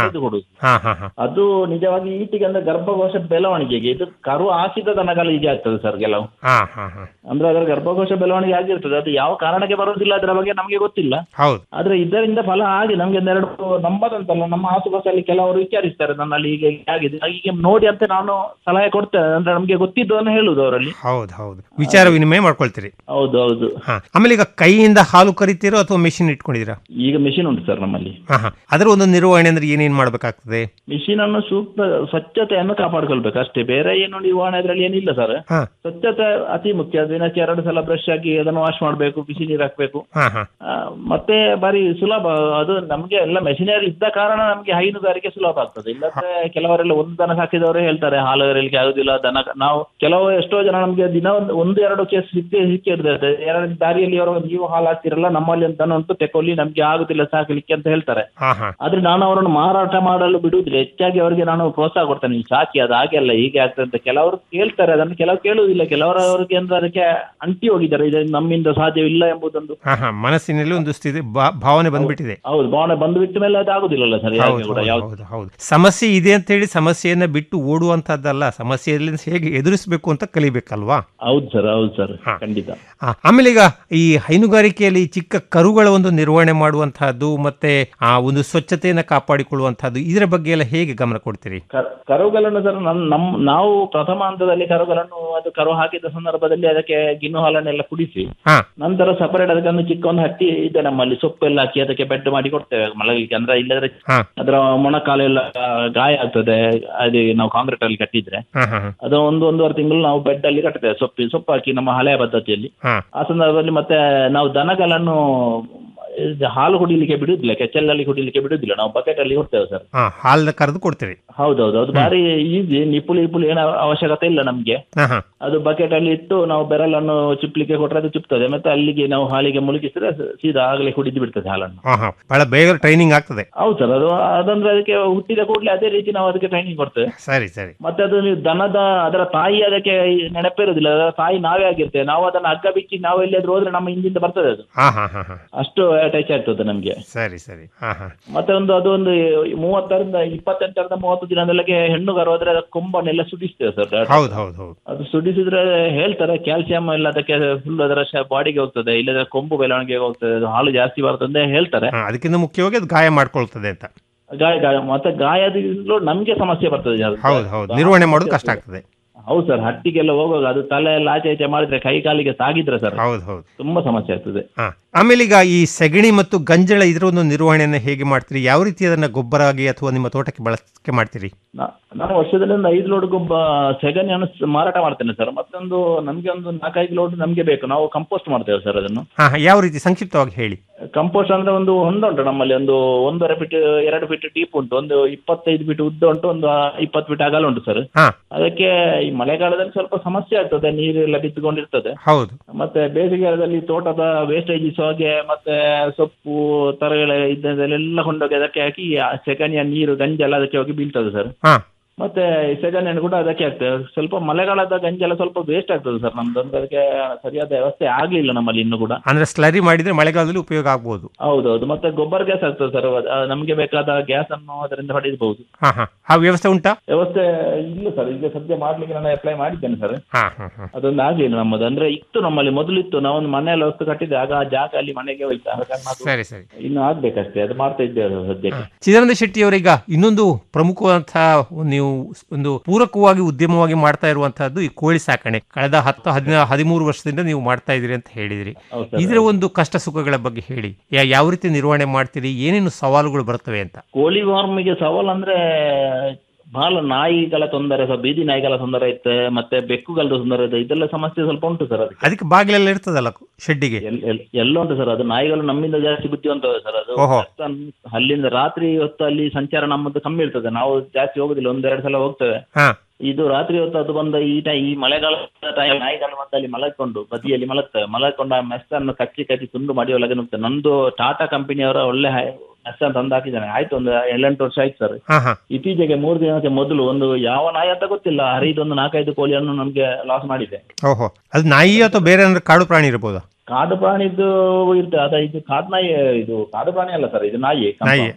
ಹಾ ಹಾ ಹಾ ಅದು ನಿಜವಾಗಿ ಈಟಿಗೆ ಅಂದ್ರೆ ಗರ್ಭಕೋಶ ಬೆಳವಣಿಗೆಗೆ ಇದು ಕರು ಹಾಕಿದ ದನಗಳು ಹೀಗೆ ಆಗ್ತದೆ ಸರ್ ಕೆಲವು ಹಾ ಹಾ ಹಾ ಅಂದ್ರೆ ಅದರ ಗರ್ಭಕೋಶ ಬೆಳವಣಿಗೆ ಆಗಿರ್ತದೆ ಅದು ಯಾವ ಕಾರಣಕ್ಕೆ ಬರೋದಿಲ್ಲ ಅದರ ಬಗ್ಗೆ ನಮಗೆ ಗೊತ್ತಿಲ್ಲ ಹೌದು ಆದ್ರೆ ಇದರಿಂದ ಫಲ ಆಗಿ ನಮ್ಗೆ ಒಂದೆರಡು ನಮ್ಮದಂತಲ್ಲ ನಮ್ಮ ಆಸುಪಾಸಲ್ಲಿ ಕೆಲವರು ವಿಚಾರಿಸ್ತಾರೆ ನನ್ನಲ್ಲಿ ಈಗ ಹೀಗೆ ಆಗಿದೆ ಹೀಗೆ ನೋಡಿ ಅಂತ ನಾನು ಸಲಹೆ ಕೊಡ್ತೇನೆ ಅಂದ್ರೆ ನಮ್ಗೆ ಗೊತ್ತಿದ್ದನ್ನು ಹೇಳುದು ಅವರಲ್ಲಿ ಹೌದು ಹೌದು ವಿಚಾರ ವಿನಿಮಯ ಮಾಡ್ಕೊಳ್ತೀರಿ ಹೌದು ಹೌದು ಹಾ ಆಮೇಲೆ ಈಗ ಕೈಯಿಂದ ಹಾಲು ಕರಿತೀರೋ ಅಥವಾ ಮೆಷಿನ್ ಇಟ್ಕೊಂಡಿದ್ದೀರಾ ಈಗ ಮಿಷಿನ್ ಉಂಟು ಸರ್ ನಮ್ಮಲ್ಲಿ ಹಾ ಹಾ ಅದರ ಒಂದು ನಿರ್ವಹಣೆ ಅಂದ್ರೆ ಏನೇನ್ ಮಾಡ್ಬೇಕಾಗ್ತದೆ ಮಿಷಿನ್ ಅನ್ನು ಸೂಕ್ತ ಸ್ವಚ್ಛತೆಯನ್ನು ಕಾಪಾಡ್ಕೊಳ್ಬೇಕು ಅಷ್ಟೇ ಬೇರೆ ಏನು ನಿರ್ವಹಣೆ ಅದ್ರಲ್ಲಿ ಏನಿಲ್ಲ ಸರ್ ಹಾ ಸ್ವಚ್ಛತೆ ಅತಿ ಮುಖ್ಯ ದಿನಕ್ಕೆ ಎರಡು ಸಲ ಬ್ರಷ್ ಹಾಕಿ ಅದನ್ನು ವಾಶ್ ಮಾಡಬೇಕು ಬಿಸಿ ನೀರು ಹಾಕ್ಬೇಕು ಹಾ ಹಾ ಆ, ಮತ್ತೆ ಬಾರಿ ಸುಲಭ ಅದು ನಮ್ಗೆ ಎಲ್ಲ ಮೆಷಿನರಿ ಇದ್ದ ಕಾರಣ ನಮ್ಗೆ ಹೈನುಗಾರಿಕೆ ಸುಲಭ ಆಗ್ತದೆ ಇಲ್ಲದ್ರೆ ಕೆಲವರೆಲ್ಲ ಒಂದು ದನ ಸಾಕಿದವರೇ ಹೇಳ್ತಾರೆ ಹಾಲು ಕರೀಲಿಕ್ಕೆ ಆಗುದಿಲ್ಲ ದನ ನಾವು ಕೆಲವು ಎಷ್ಟೋ ಜನ ನಮ್ಗೆ ದಿನ ಒಂದು ಒಂದು ಎರಡು ಕೇಸ್ ಸಿಕ್ಕಿ ಸಿಕ್ಕಿರ್ತದೆ ಎರಡು ದಾರಿಯಲ್ಲಿ ಅವರು ನೀವು ಹಾಲು ಹಾಕ್ತಿರಲ್ಲ ನಮ್ಮಲ್ಲಿ ಒಂದು ದನ ಉಂಟು ತೆಕೊಳ್ಳಿ ನಮ್ಗೆ ಆಗುದಿಲ್ಲ ಸಾಕಲಿಕ್ಕೆ ಅಂತ ಹೇಳ್ತಾರೆ ಹಾ ಹಾ ಆದ್ರೆ ನಾನು ಅವರನ್ನು ಮಾರಾಟ ಮಾಡಲು ಬಿಡುವುದಿಲ್ಲ ಹೆಚ್ಚಾಗಿ ಅವರಿಗೆ ನಾನು ಪ್ರೋತ್ಸಾಹ ಕೊಡ್ತೇನೆ ನೀವು ಸಾಕಿ ಅದು ಹಾಗೆ ಅಲ್ಲ ಹೀಗೆ ಆಗ್ತದೆ ಅಂತ ಕೆಲವರು ಕೇಳ್ತಾರೆ ಅದನ್ನು ಕೆಲವು ಕೇಳುವುದಿಲ್ಲ ಕೆಲವರು ಅವರಿಗೆ ಅಂದ್ರೆ ಅದಕ್ಕೆ ಅಂಟಿ ಹೋಗಿದ್ದಾರೆ ಇದು ನಮ್ಮಿಂದ ಸಾಧ್ಯವಿಲ್ಲ ಎಂಬುದೊಂದು ಹಾ ಹಾ ಮನಸ್ಸಿನಲ್ಲಿ ಒಂದು ಸ್ಥಿತಿ ಭಾ- ಭಾವನೆ ಬಂದ್ಬಿಟ್ಟಿದೆ ಹೌದು ಭಾವನೆ ಬಂದು ಬಿಟ್ಟ ಮೇಲೆ ಅದು ಆಗುದಿಲ್ಲಲ್ಲ ಸರ್ ಯಾಕೆ ಹೌದು ಕೂಡ ಹೌದು, ಯಾವ್ದು ಹೌದು ಹೌದು ಸಮಸ್ಯೆ ಇದೆ ಅಂತ ಹೇಳಿ ಸಮಸ್ಯೆಯನ್ನ ಬಿಟ್ಟು ಓಡುವಂತದ್ದಲ್ಲ ಸಮಸ್ಯೆಯಲ್ಲಿ ಹೇಗೆ ಎದುರಿಸಬೇಕು ಅಂತ ಕಲಿಬೇಕಲ್ವಾ ಹೌದು ಸರ್ ಹೌದು ಸರ್ ಖಂಡಿತ ಆ, ಆಮೇಲೆ ಈಗ ಈ ಹೈನುಗಾರಿಕೆಯಲ್ಲಿ ಚಿಕ್ಕ ಕರುಗಳ ಒಂದು ನಿರ್ವಹಣೆ ಮಾಡುವಂತಹದ್ದು ಮತ್ತೆ ಆ ಒಂದು ಸ್ವಚ್ಛತೆಯನ್ನ ಕಾಪಾಡಿಕೊಳ್ಳುವಂತಹದ್ದು ಇದರ ಬಗ್ಗೆ ಎಲ್ಲ ಹೇಗೆ ಗಮನ ಕೊಡ್ತೀರಿ ಕರ್- ಕರುಗಳನ್ನು ಸರ್ ನಮ್ ನಮ್ ನಾವು ಪ್ರಥಮ ಹಂತದಲ್ಲಿ ಕರುಗಳನ್ನು ಅದು ಕರು ಹಾಕಿದ ಸಂದರ್ಭದಲ್ಲಿ ಅದಕ್ಕೆ ಗಿಣ್ಣು ಹಾಲನ್ನೆಲ್ಲ ಕುಡಿಸಿ ಹಾ ನಂತರ ಸಪರೇಟ್ ಅದಕ್ಕೆ ಒಂದು ಚಿಕ್ಕ ಒಂದು ಹಟ್ಟಿ ಇದೆ ನಮ್ಮಲ್ಲಿ ಸೊಪ್ಪೆಲ್ಲ ಹಾಕಿ ಅದಕ್ಕೆ ಬೆಡ್ ಮಾಡಿ ಕೊಡ್ತೇವೆ ಮಲಗಲಿಕ್ಕೆ ಅಂದ್ರೆ ಇಲ್ಲದ್ರೆ ಹಾ ಅದರ ಮೊಣಕಾಲೆಲ್ಲ ಆ, ಗಾಯ ಆಗ್ತದೆ ಅದೇ ನಾವು ಕಾಂಕ್ರೀಟ್ ಅಲ್ಲಿ ಕಟ್ಟಿದ್ರೆ ಹಾ ಹಾ ಹಾ. ಅದು ಒಂದು ಒಂದೂವರೆ ತಿಂಗಳು ನಾವು ಬೆಡ್ ಅಲ್ಲಿ ಕಟ್ತೇವೆ ಸೊಪ್ಪಿ ಸೊಪ್ಪು ಹಾಕಿ ನಮ್ಮ ಹಳೆಯ ಪದ್ಧತಿಯಲ್ಲಿ ಹಾ ಆ ಸಂದರ್ಭದಲ್ಲಿ ಮತ್ತೆ ನಾವು ದನಗಳನ್ನು ಇದು ಹಾಲು ಕುಡಿಲಿಕ್ಕೆ ಬಿಡುದಿಲ್ಲ ಕೆಚ್ಚಲಲ್ಲಿ ಕುಡಿಲಿಕ್ಕೆ ಬಿಡುದಿಲ್ಲ ನಾವು ಬಕೆಟ್ ಅಲ್ಲಿ ಕೊಡ್ತೇವೆ ಸರ್ ಹಾ ಹಾಲನ್ನ ಕರೆದು ಕೊಡ್ತೀರಿ ಹೌದೌದು ಅದು ಬಾರಿ ಈಸಿ ನಿಪ್ಪುಳಿ ನಿಪ್ಪುಳಿ ಏನೋ ಅವಶ್ಯಕತೆ ಇಲ್ಲ ನಮ್ಗೆ ಹಾ ಹಾ ಅದು ಬಕೆಟ್ ಅಲ್ಲಿ ಇಟ್ಟು ನಾವು ಬೆರಳನ್ನು ಚಿಪ್ಲಿಕ್ಕೆ ಕೊಟ್ರೆ ಅದು ಚಿಪ್ತದೆ ಮತ್ತೆ ಅಲ್ಲಿಗೆ ನಾವು ಹಾಲಿಗೆ ಮುಳುಗಿಸಿದ್ರೆ ಸ- ಸೀದಾ ಆಗಲೇ ಕುಡಿದು ಬಿಡ್ತದೆ ಹಾಲನ್ನು ಹಾ ಹಾ ಬಹಳ ಬೇಗ ಟ್ರೈನಿಂಗ್ ಆಗ್ತದೆ ಹೌದು ಸರ್ ಅದು ಅದಂದ್ರೆ ಅದಕ್ಕೆ ಹುಟ್ಟಿದ ಕೂಡಲೇ ಅದೇ ರೀತಿ ನಾವು ಅದಕ್ಕೆ ಟ್ರೈನಿಂಗ್ ಕೊಡ್ತೇವೆ ಸರಿ ಸರಿ ಮತ್ತೆ ಅದು ನೀವು ದನದ ಅದರ ತಾಯಿ ಅದಕ್ಕೆ ನೆನಪಿರುವುದಿಲ್ಲ ಅದರ ತಾಯಿ ನಾವೇ ಆಗಿರ್ತೇವೆ ನಾವು ಅದನ್ನ ಹಗ್ಗ ಬಿಚ್ಚಿ ನಾವು ಎಲ್ಲಿಯಾದ್ರೂ ಹೋದ್ರೆ ನಮ್ಮ ಹಿಂದಿಂದ ಬರ್ತದೆ ಅದು ಹಾ ಹಾ ಹಾ ಹಾ ಅಷ್ಟು ಅಟ್ಯಾಚ್ ಆಗ್ತದೆ ನಮ್ಗೆ ಸರಿ ಸರಿ ಹಾ ಹಾ ಮತ್ತೆ ಒಂದು ಅದು ಒಂದು ಮೂವತ್ತರಿಂದ ಇಪ್ಪತ್ತೆಂಟರಿಂದ ಮೂವತ್ತು ದಿನದೊಳಗೆ ಹೆಣ್ಣುಗಾರು ಹೋದ್ರೆ ಅದರ ಕೊಂಬನ್ನೆಲ್ಲ ಸುಡಿಸ್ತೇವೆ ಸರ್ ಹೌದು ಹೌದು ಹೌದು ಅದು ಸುಡಿಸಿದ್ರೆ ಹೇಳ್ತಾರೆ ಕ್ಯಾಲ್ಸಿಯಂ ಎಲ್ಲ ಅದಕ್ಕೆ ಫುಲ್ ಅದರ ಬಾಡಿಗೆ ಹೋಗ್ತದೆ ಇಲ್ಲದ್ರೆ ಕೊಂಬು ಬೆಳವಣಿಗೆ ಹೋಗ್ತದೆ ಅದು ಹಾಲು ಜಾಸ್ತಿ ಬರ್ತದೆ ಅಂತ ಹೇಳ್ತಾರೆ ಹಾ, ಅದಕ್ಕಿಂತ ಮುಖ್ಯವಾಗಿ ಅದು ಗಾಯ ಮಾಡ್ಕೊಳ್ತದೆ ಅಂತ ಗಾಯ ಗಾಯ ಮತ್ತೆ ಗಾಯದಿಂದಲೂ ನಮ್ಗೆ ಸಮಸ್ಯೆ ಬರ್ತದೆ ಜಾಸ್ತಿ. ಹೌದು ಹೌದು ನಿರ್ವಹಣೆ ಮಾಡೋದು ಕಷ್ಟ ಆಗ್ತದೆ ಹೌದು ಸರ್ ಹಟ್ಟಿಗೆಲ್ಲ ಹೋಗುವಾಗ ಅದು ತಲೆ ಎಲ್ಲ ಆಚೆ ಈಚೆ ಮಾಡಿದ್ರೆ ಕೈ ಕಾಲಿಗೆ ತಾಗಿದ್ರೆ ಸರ್ ಹೌದು ಹೌದು ತುಂಬಾ ಸಮಸ್ಯೆ ಆಗ್ತದೆ ಹಾ ಆಮೇಲೆ ಈಗ ಈ ಸೆಗಣಿ ಮತ್ತು ಗಂಜಳ ಇದರ ಒಂದು ನಿರ್ವಹಣೆಯನ್ನು ಹೇಗೆ ಮಾಡ್ತೀರಿ ಯಾವ ರೀತಿ ಅದನ್ನ ಗೊಬ್ಬರ ಆಗಿ ಅಥವಾ ನಿಮ್ಮ ತೋಟಕ್ಕೆ ಬಳಕೆ ಮಾಡ್ತೀರಿ ನಾ- ನಾನು ವರ್ಷದಲ್ಲಿ ಒಂದು ಐದು ಲೋಡ್ ಗೊಬ್ಬ ಸೆಗಣಿಯನ್ನು ಸ- ಮಾರಾಟ ಮಾಡ್ತೇನೆ ಸರ್ ಮತ್ತೊಂದು ನಮ್ಗೆ ಒಂದು ನಾಲ್ಕೈದು ಲೋಡ್ ನಮ್ಗೆ ಬೇಕು ನಾವು ಕಂಪೋಸ್ಟ್ ಮಾಡ್ತೇವೆ ಸರ್ ಅದನ್ನು ಹಾ ಹಾ, ಯಾವ ರೀತಿ ಸಂಕ್ಷಿಪ್ತವಾಗಿ ಹೇಳಿ ಕಂಪೋಸ್ಟ್ ಅಂದ್ರೆ ಒಂದು ಹೊಂಡ ಉಂಟು ನಮ್ಮಲ್ಲಿ ಒಂದು ಒಂದೂವರೆ ಫೀಟ್ ಎರಡು ಫೀಟ್ ಡೀಪ್ ಉಂಟು ಒಂದು ಇಪ್ಪತ್ತೈದು ಫೀಟ್ ಉದ್ದ ಉಂಟು ಒಂದು ಇಪ್ಪತ್ತು ಫೀಟ್ ಅಗಲ ಉಂಟು ಸರ್ ಹಾ ಅದಕ್ಕೆ ಈ ಮಳೆಗಾಲದಲ್ಲಿ ಸ್ವಲ್ಪ ಸಮಸ್ಯೆ ಆಗ್ತದೆ ನೀರೆಲ್ಲ ಬಿತ್ತುಕೊಂಡಿರ್ತದೆ ಹೌದು ಮತ್ತೆ ಬೇಸಿಗೆಗಾಲದಲ್ಲಿ ತೋಟದ ವೇಸ್ಟೇಜಸ್ ಹಾಗೆ ಮತ್ತೆ ಸೊಪ್ಪು ತರಗಳ ಇದ್ದದೆಲ್ಲ ಕೊಂಡೋಗಿ ಅದಕ್ಕೆ ಹಾಕಿ ಆ ಸೆಗಣಿಯ ನೀರು ಗಂಜೆಲ್ಲ ಅದಕ್ಕೆ ಹೋಗಿ ಬೀಳ್ತದೆ ಸರ್ ಹಾ ಮತ್ತೆ ಈ ಸೆಗಣಿಯನ್ನು ಕೂಡ ಅದಕ್ಕೆ ಆಗ್ತದೆ ಸ್ವಲ್ಪ ಮಳೆಗಾಲದ ಗಂಜೆಲ್ಲ ಸ್ವಲ್ಪ ವೇಸ್ಟ್ ಆಗ್ತದೆ ಸರ್ ನಮ್ದು ಅಂದ್ರೆ ಅದಕ್ಕೆ ಸರಿಯಾದ ವ್ಯವಸ್ಥೆ ಆಗ್ಲಿಲ್ಲ ನಮ್ಮಲ್ಲಿ ಇನ್ನು ಕೂಡ ಅಂದ್ರೆ ಸ್ಲರಿ ಮಾಡಿದ್ರೆ ಮಳೆಗಾಲದಲ್ಲಿ ಉಪಯೋಗ ಆಗ್ಬೋದು ಹೌದೌದು ಮತ್ತೆ ಗೊಬ್ಬರ ಗ್ಯಾಸ್ ಆಗ್ತದೆ ಸರ್ ನಮಗೆ ಬೇಕಾದ ಗ್ಯಾಸ್ ಅನ್ನು ಅದರಿಂದ ಪಡೆಯಬಹುದು ಹಾ ಹಾ ಆ ವ್ಯವಸ್ಥೆ ಉಂಟಾ ವ್ಯವಸ್ಥೆ ಇಲ್ಲ ಸರ್ ಈಗ ಸದ್ಯ ಮಾಡ್ಲಿಕ್ಕೆ ನಾನು ಅಪ್ಲೈ ಮಾಡಿದ್ದೇನೆ ಸರ್ ಹಾ ಹಾ ಹಾ ಅದೊಂದು ಆಗ್ಲಿಲ್ಲ ನಮ್ಮದು ಅಂದ್ರೆ ಇತ್ತು ನಮ್ಮಲ್ಲಿ ಮೊದಲಿತ್ತು ನಾವೊಂದು ಮನೆಯಲ್ಲಿ ವಸ್ತು ಕಟ್ಟಿದ್ದೆ ಆಗ ಆ ಜಾಗ ಅಲ್ಲಿ ಮನೆಗೆ ಹೋಯ್ತು ಆದ ಕಾರಣ ಅದು ಸರಿ ಸರಿ ಇನ್ನು ಆಗ್ಬೇಕಷ್ಟೇ ಅದು ಮಾಡ್ತಾ ಇದ್ದೇವೆ ಅದು ಸದ್ಯಕ್ಕೆ ಚಿದಾನಂದ ಶೆಟ್ಟಿ ಅವರೀಗ ಇನ್ನೊಂದು ಪ್ರಮುಖವಾದಂತಹ ನೀವು ಒಂದು ಪೂರಕವಾಗಿ ಉದ್ಯಮವಾಗಿ ಮಾಡ್ತಾ ಇರುವಂತಹದ್ದು ಈ ಕೋಳಿ ಸಾಕಣೆ ಕಳೆದ ಹತ್ತು ಹದಿನ ಹದಿಮೂರು ವರ್ಷದಿಂದ ನೀವು ಮಾಡ್ತಾ ಇದ್ದೀರಿ ಅಂತ ಹೇಳಿದಿರಿ ಹೌದು ಸರ್, ಇದರ ಒಂದು ಕಷ್ಟ ಸುಖಗಳ ಬಗ್ಗೆ ಹೇಳಿ ಯಾ- ಯಾವ ರೀತಿ ನಿರ್ವಹಣೆ ಮಾಡ್ತೀರಿ ಏನೇನು ಸವಾಲುಗಳು ಬರ್ತವೆ ಅಂತ ಕೋಳಿ ಫಾರ್ಮಿಗೆ ಸವಾಲ್ ಅಂದ್ರೆ ಬಹಳ ನಾಯಿಗಳ ತೊಂದರೆ ಸಹ ಬೀದಿ ನಾಯಿಗಳ ತೊಂದರೆ ಐತೆ ಮತ್ತೆ ಬೆಕ್ಕುಗಳ ತೊಂದರೆ ಇದೆ ಇದೆಲ್ಲ ಸಮಸ್ಯೆ ಸ್ವಲ್ಪ ಉಂಟು ಸರ್ ಅದಕ್ಕೆ ಅದಕ್ಕೆ ಬಾಗಿಲೆಲ್ಲ ಇರ್ತದಲ್ಲ ಶೆಡ್ಡಿಗೆ ಎಲ್- ಎಲ್- ಎಲ್ಲ ಉಂಟು ಸರ್ ಅದು ನಾಯಿಗಳು ನಮ್ಮಿಂದ ಜಾಸ್ತಿ ಬುದ್ಧಿವಂತವೆ ಸರ್ ಅದು ಓಹೋ. ಅಷ್ಟೊಂದು ಅಲ್ಲಿಂದ ರಾತ್ರಿ ಹೊತ್ತು ಅಲ್ಲಿ ಸಂಚಾರ ನಮ್ಮದು ಕಮ್ಮಿ ಇರ್ತದೆ ನಾವು ಜಾಸ್ತಿ ಹೋಗುದಿಲ್ಲ ಒಂದೆರಡು ಸಲ ಹೋಗ್ತೇವೆ ಹಾ ಇದು ರಾತ್ರಿ ಹೊತ್ತು ಅದು ಬಂದ ಈ ಟೈ ಈ ಮಳೆಗಾಲ ಟೈಮ್ ನಾಯಿಗಳು ಬಂದು ಅಲ್ಲಿ ಮಲಗಿಕೊಂಡು ಬದಿಯಲ್ಲಿ ಮಲಗ್ತವೆ ಮಲಗಿಕೊಂಡು ಆ ಮೆಸ್ಸನ್ನು ಕಚ್ಚಿ ಕಚ್ಚಿ ತುಂಡು ಮಾಡಿ ಒಳಗೆ ನುಗ್ತದೆ ನಂದು ಟಾಟಾ ಕಂಪನಿಯವರ ಒಳ್ಳೆ ಮೆಸ್ಸನ್ನು ತಂದು ಹಾಕಿದ್ದಾನೆ ಆಯ್ತು ಒಂದು ಏಳೆಂಟು ವರ್ಷ ಆಯ್ತು ಸರ್ ಹಾ ಹಾ ಇತ್ತೀಚೆಗೆ ಮೂರು ದಿನಕ್ಕೆ ಮೊದಲು ಒಂದು ಯಾವ ನಾಯಿ ಅಂತ ಗೊತ್ತಿಲ್ಲ ಹರಿದೊಂದು ನಾಲ್ಕೈದು ಕೋಳಿಯನ್ನು ನಮ್ಗೆ ಲಾಸ್ ಮಾಡಿದೆ ಓಹೋ ಅದು ನಾಯಿ ಅಥವಾ ಬೇರೆ ಅಂದ್ರೆ ಕಾಡು ಪ್ರಾಣಿ ಇರ್ಬೋದಾ ಕಾಡು ಪ್ರಾಣಿದ್ದು ಇರ್ತದೆ ಅದ ಇದು ಕಾಡು ನಾಯಿ ಇದು ಕಾಡು ಪ್ರಾಣಿ ಅಲ್ಲ ಸರ್ ಇದು ನಾಯಿ ಕಂಪ. ನಾಯಿ ಹಾ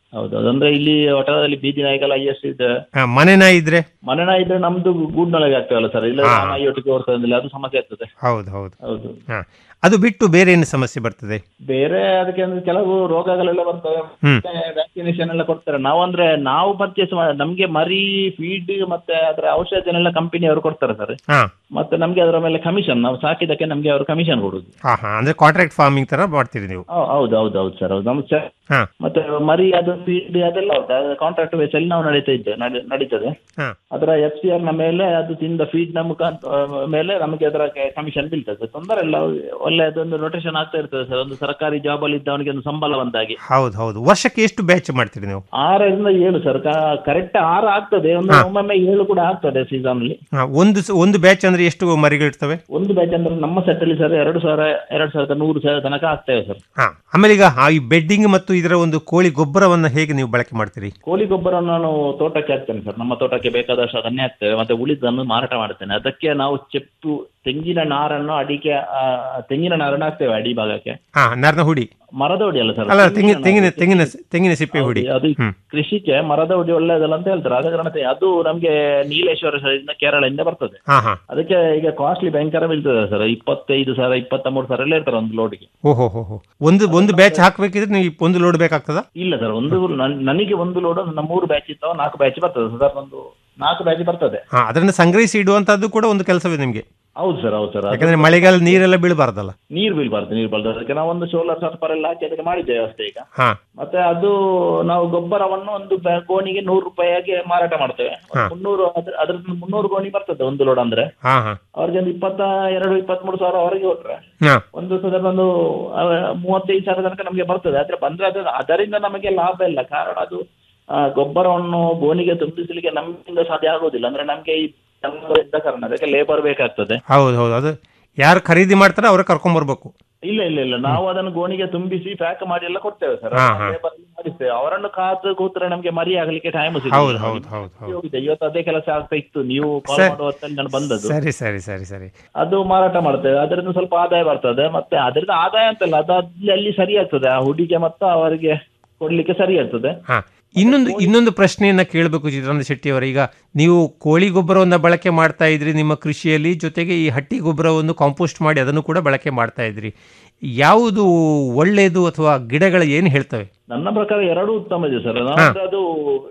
ಹೌದು ಅದಂದ್ರೆ ಇಲ್ಲಿ ಒಟದಲ್ಲಿ ಬೀದಿ ನಾಯಿಗಳ ಹೈಯೆಸ್ಟ್ ಇದೆ ಆ, ಮನೆ ನಾಯಿ ಇದ್ರೆ ಮನೆ ನಾಯಿ ಇದ್ರೆ ನಮ್ದು ಗೂಡ್ನೊಳಗೆ ಆಗ್ತಾವಲ್ಲ ಸರ್ ಇಲ್ಲ ಹಾ. ನಾಯಿ ಒಟ್ಟಿಗೆ ಓಡ್ತದಿಲ್ಲ ಅದು ಸಮಸ್ಯೆ ಆಗ್ತದೆ ಹೌದು ಹೌದು ಹೌದು ಹಾ ಅದು ಬಿಟ್ಟು ಬೇರೆ ಏನು ಸಮಸ್ಯೆ ಬರ್ತದೆ ಬೇರೆ ಅದಕ್ಕೆ ಅಂದ್ರೆ ಕೆಲವು ರೋಗಗಳೆಲ್ಲ ಬರ್ತವೆ ಹ್ಮ್. ವ್ಯಾಕ್ಸಿನೇಷನ್ ಎಲ್ಲ ಕೊಡ್ತಾರೆ ನಾವು ಅಂದ್ರೆ ನಾವು ಪರ್ಚೇಸ್ ನಮ್ಗೆ ಮರಿ ಫೀಡ್ ಮತ್ತೆ ಅದರ ಔಷಧಿನೆಲ್ಲ ಕಂಪನಿ ಅವರು ಕೊಡ್ತಾರೆ ಸರ್ ಹಾ ಮತ್ತೆ ನಮ್ಗೆ ಅದರ ಮೇಲೆ ಕಮಿಷನ್ ನಾವು ಸಾಕಿದಕ್ಕೆ ನಮ್ಗೆ ಅವರು ಕಮಿಷನ್ ಕೊಡುದು ಹಾ ಹಾ ಅಂದ್ರೆ ಕಾಂಟ್ರಾಕ್ಟ್ ಫಾರ್ಮಿಂಗ್ ತರ ಮಾಡ್ತೀರಿ ನೀವು ಹೌ- ಹೌದು ಹೌದು ಹೌದು ಸರ್ ಹೌದು ನಮ್ಗೆ ಸರ್ ಹಾ ಮತ್ತೆ ಮರಿ ಅದು ಫೀಡ್ ಅದೆಲ್ಲ ಹೌದು ಕಾಂಟ್ರಾಕ್ಟ್ ಬೇಸ್ ಅಲ್ಲಿ ನಾವು ನಡೀತಾ ಇದ್ದೇವೆ ನಡೆ- ನಡೀತದೆ ಹಾ ಅದರ ಎಫ್ ಸಿ ಆರ್ ನ ಮೇಲೆ ಅದು ತಿಂದ ಫೀಡ್ ನ ಮುಖಾಂತರ ಮೇಲೆ ನಮಗೆ ಅದರ ಕಮಿಷನ್ ಬೀಳ್ತದೆ ತೊಂದರೆ ಇಲ್ಲ ಒಳ್ಳೆ ಅದೊಂದು ರೊಟೇಷನ್ ಆಗ್ತಾ ಇರ್ತದೆ ಸರ್ ಒಂದು ಸರ್ಕಾರಿ ಜಾಬ್ ಅಲ್ಲಿ ಇದ್ದವನಿಗೆ ಒಂದು ಸಂಬಳ ಬಂದಾಗೆ ಹೌದು ಹೌದು ವರ್ಷಕ್ಕೆ ಎಷ್ಟು ಬ್ಯಾಚ್ ಮಾಡ್ತೀರಿ ನೀವು ಆರರಿಂದ ಏಳು ಸರ್ ಕರೆಕ್ಟ್ ಆರು ಆಗ್ತದೆ ಒಂದು ಒಮ್ಮೊಮ್ಮೆ ಏಳು ಕೂಡ ಆಗ್ತದೆ ಸೀಸನ್ ಅಲ್ಲಿ ಹಾ, ಒಂದು ಸ- ಒಂದು ಬ್ಯಾಚ್ ಅಂದ್ರೆ ಎಷ್ಟು ಮರಿಗಳಿರ್ತವೆ ಒಂದು ಬ್ಯಾಚ್ ಅಂದ್ರೆ ನಮ್ಮ ಸೆಟ್ ಅಲ್ಲಿ ಸರ್ ಎರಡು ಸಾವಿರ ಎರಡು ಸಾವಿರದ ನೂರು ಸಾವಿರ ತನಕ ಆಗ್ತೇವೆ ಸರ್ ಹಾ ಆಮೇಲೆ ಈಗ ಆ ಈ ಬೆಡ್ಡಿಂಗ್ ಮತ್ತು ಇದರ ಒಂದು ಕೋಳಿ ಗೊಬ್ಬರವನ್ನ ಹೇಗೆ ನೀವು ಬಳಕೆ ಮಾಡ್ತೀರಿ ಕೋಳಿ ಗೊಬ್ಬರ ನಾನು ತೋಟಕ್ಕೆ ಹಾಕ್ತೇನೆ ಸರ್ ನಮ್ಮ ತೋಟಕ್ಕೆ ಬೇಕಾದಷ್ಟು ಅದನ್ನೇ ಹಾಕ್ತೇವೆ ಮತ್ತೆ ಉಳಿದನ್ನು ಮಾರಾಟ ಮಾಡ್ತೇನೆ ಅದಕ್ಕೆ ನಾವು ಚೆಪ್ಪು ತೆಂಗಿನ ನಾರನ್ನು ಅಡಿಕೆ ಆ, ತೆಂಗಿನ ನಾರನ್ನು ಹಾಕ್ತೇವೆ ಅಡಿ ಭಾಗಕ್ಕೆ ಹಾ ನರ್ನ ಹುಡಿ ಮರದ ಹುಡಿ ಅಲ್ಲ ಸರ್ ಅಲ್ಲ ತೆಂಗಿನ ತೆಂಗಿನ ತೆಂಗಿನ ತೆಂಗಿನ ಸಿಪ್ಪೆ ಹುಡಿ ಅದು ಹ್ಮ್ ಕೃಷಿಗೆ ಮರದ ಹುಡಿ ಒಳ್ಳೆಯದಲ್ಲ ಅಂತ ಹೇಳ್ತಾರೆ ಆದ ಕಾರಣ ಅದು ನಮ್ಗೆ ನೀಲೇಶ್ವರ side ಇಂದ ಕೇರಳದಿಂದ ಬರ್ತದೆ ಹಾ ಹಾ ಅದಕ್ಕೆ ಈಗ ಕಾಸ್ಟ್ಲಿ ಭಯಂಕರ ಬೀಳ್ತದೆ ಸರ್ ಇಪ್ಪತ್ತೈದು ಸಾವಿರ ಇಪ್ಪತ್ತ ಮೂರು ಸಾವಿರ ಎಲ್ಲ ಇರ್ತಾರೆ ಒಂದು ಲೋಡ್ಗೆ ಓಹೋ ಹೋ ಹೋ ಒಂದು ಒಂದು ಬ್ಯಾಚ್ ಹಾಕ್ಬೇಕಿದ್ರೆ ನೀವು ಒಂದು ಲೋಡ್ ಬೇಕಾಗ್ತದ ಇಲ್ಲ ಸರ್ ಒಂದು ನನ್- ನನಗೆ ಒಂದು ಲೋಡ್ ನಮ್ಮ ಮೂರು ಬ್ಯಾಚ್ ಇದ್ದಾವ ನಾಲ್ಕು ಬ್ಯಾಚ್ ಬರ್ತದೆ ಸರ್ ಒಂದು ನಾಲ್ಕು ಬ್ಯಾಚ್ ಬರ್ತದೆ ಹಾ ಅದನ್ನ ಸಂಗ್ರಹಿಸಿ ಇಡುವಂತದ್ದು ಕೂಡ ಒಂದು ಕೆಲಸವೇ ನಿಮ್ಗೆ ಹೌದು ಸರ್ ಹೌದು ಸರ್ ಯಾಕಂದ್ರೆ ಮಳೆಗಾಲ ನೀರೆಲ್ಲ ಬೀಳಬಾರ್ದಲ್ಲ ನೀರು ಬೀಳ್ಬಾರ್ದು ನೀರು ಬೀಳ್ಬಾರ್ದು ಅದಕ್ಕೆ ನಾವು ಒಂದು ಸೋಲಾರ್ ಸರ್ಪರ್ ಎಲ್ಲ ಹಾಕಿ ಅದಕ್ಕೆ ಮಾಡಿದ್ದೇವೆ ಅಷ್ಟೇ ಈಗ ಹಾ ಮತ್ತೆ ಅದು ನಾವು ಗೊಬ್ಬರವನ್ನು ಒಂದು ಬ್ಯಾ- ಗೋಣಿಗೆ ನೂರು ರೂಪಾಯಿಗೆ ಮಾರಾಟ ಮಾಡ್ತೇವೆ ಹಾ. ಮುನ್ನೂರು ಅದ್ರ ಅದ್ರದ್ದು ಮುನ್ನೂರು ಗೋಣಿ ಬರ್ತದೆ ಒಂದು ಲೋಡ್ ಅಂದ್ರೆ ಹಾ ಹಾ ಅವ್ರಿಗೆ ಒಂದು ಇಪ್ಪತ್ತ ಎರಡು ಇಪ್ಪತ್ಮೂರು ಸಾವಿರ ಹೊರಗೆ ಹೊಟ್ರೆ ಹಾ ಒಂದು ಸದಾ ಒಂದು ಆ, ಮೂವತ್ತೈದು ಸಾವಿರ ತನಕ ನಮಗೆ ಬರ್ತದೆ ಆದ್ರೆ ಬಂದ್ರೆ ಅದು ಅದರಿಂದ ನಮಗೆ ಲಾಭ ಇಲ್ಲ ಕಾರಣ ಅದು ಆ, ಗೊಬ್ಬರವನ್ನು ಗೋಣಿಗೆ ತುಂಬಿಸಲಿಕ್ಕೆ ನಮ್ಮಿಂದ ಸಾಧ್ಯ ಆಗೋದಿಲ್ಲ ಅಂದ್ರೆ ನಮ್ಗೆ ಈ ಜಂಗಲ ಇದ್ದ ಕಾರಣ ಅದಕ್ಕೆ ಲೇಬರ್ ಬೇಕಾಗ್ತದೆ ಹೌದು ಹೌದು ಅದು ಯಾರು ಖರೀದಿ ಮಾಡ್ತಾರೋ ಅವ್ರ ಕರ್ಕೊಂಡ್ ಬರ್ಬೇಕು ಇಲ್ಲ ಇಲ್ಲ ಇಲ್ಲ ನಾವು ಅದನ್ನು ಗೋಣಿಗೆ ತುಂಬಿಸಿ ಪ್ಯಾಕ್ ಮಾಡಿ ಎಲ್ಲ ಕೊಡ್ತೇವೆ ಸರ್ ಹಾ, ಹಾ. ಲೇಬರ್ ಮಾಡಿಸ್ತೇವೆ ಅವರನ್ನು ಕಾತು ಕೂತ್ರೆ ನಮ್ಗೆ ಮರಿ ಆಗ್ಲಿಕ್ಕೆ ಟೈಮ್ ಹೌದು ಹೌದು ಹೌದು ಹೌದು ಹೋಗಿದೆ ಇವತ್ತು ಅದೇ ಕೆಲಸ ಆಗ್ತಾ ಇತ್ತು ನೀವು ಕಾಲ್ ಸರಿ. ಮಾಡುವ ಹೊತ್ತಲ್ಲಿ ನಾನು ಬಂದದ್ದು ಸರಿ ಸರಿ ಸರಿ ಸರಿ ಅದು ಮಾರಾಟ ಮಾಡ್ತೇವೆ ಅದರಿಂದ ಸ್ವಲ್ಪ ಆದಾಯ ಬರ್ತದೆ ಮತ್ತೆ ಅದರಿಂದ ಆದಾಯ ಅಂತಲ್ಲ ಅದು ಅಲ್ಲಿ ಅಲ್ಲಿ ಸರಿ ಆಗ್ತದೆ ಆ ಹುಡುಗಿಗೆ ಮತ್ತು ಅವರಿಗೆ ಕೊಡ್ಲಿಕ್ಕೆ ಸರಿ ಆಗ್ತದೆ ಹಾ ಇನ್ನೊಂದು ಇನ್ನೊಂದು ಪ್ರಶ್ನೆಯನ್ನ ಕೇಳಬೇಕು ಚಿತ್ರಾನಂದ ಶೆಟ್ಟಿ ಅವರ ಈಗ ನೀವು ಕೋಳಿ ಗೊಬ್ಬರವನ್ನ ಬಳಕೆ ಮಾಡ್ತಾ ಇದ್ರಿ ನಿಮ್ಮ ಕೃಷಿಯಲ್ಲಿ ಜೊತೆಗೆ ಈ ಹಟ್ಟಿ ಗೊಬ್ಬರವನ್ನು ಕಾಂಪೋಸ್ಟ್ ಮಾಡಿ ಅದನ್ನು ಕೂಡ ಬಳಕೆ ಮಾಡ್ತಾ ಇದ್ರಿ ಯಾವುದು ಒಳ್ಳೆಯದು ಅಥವಾ ಗಿಡಗಳ ಏನು ಹೇಳ್ತವೆ ನನ್ನ ಪ್ರಕಾರ ಎರಡೂ ಉತ್ತಮ ಇದೆ ಸರ್ ನಾನು ಅದು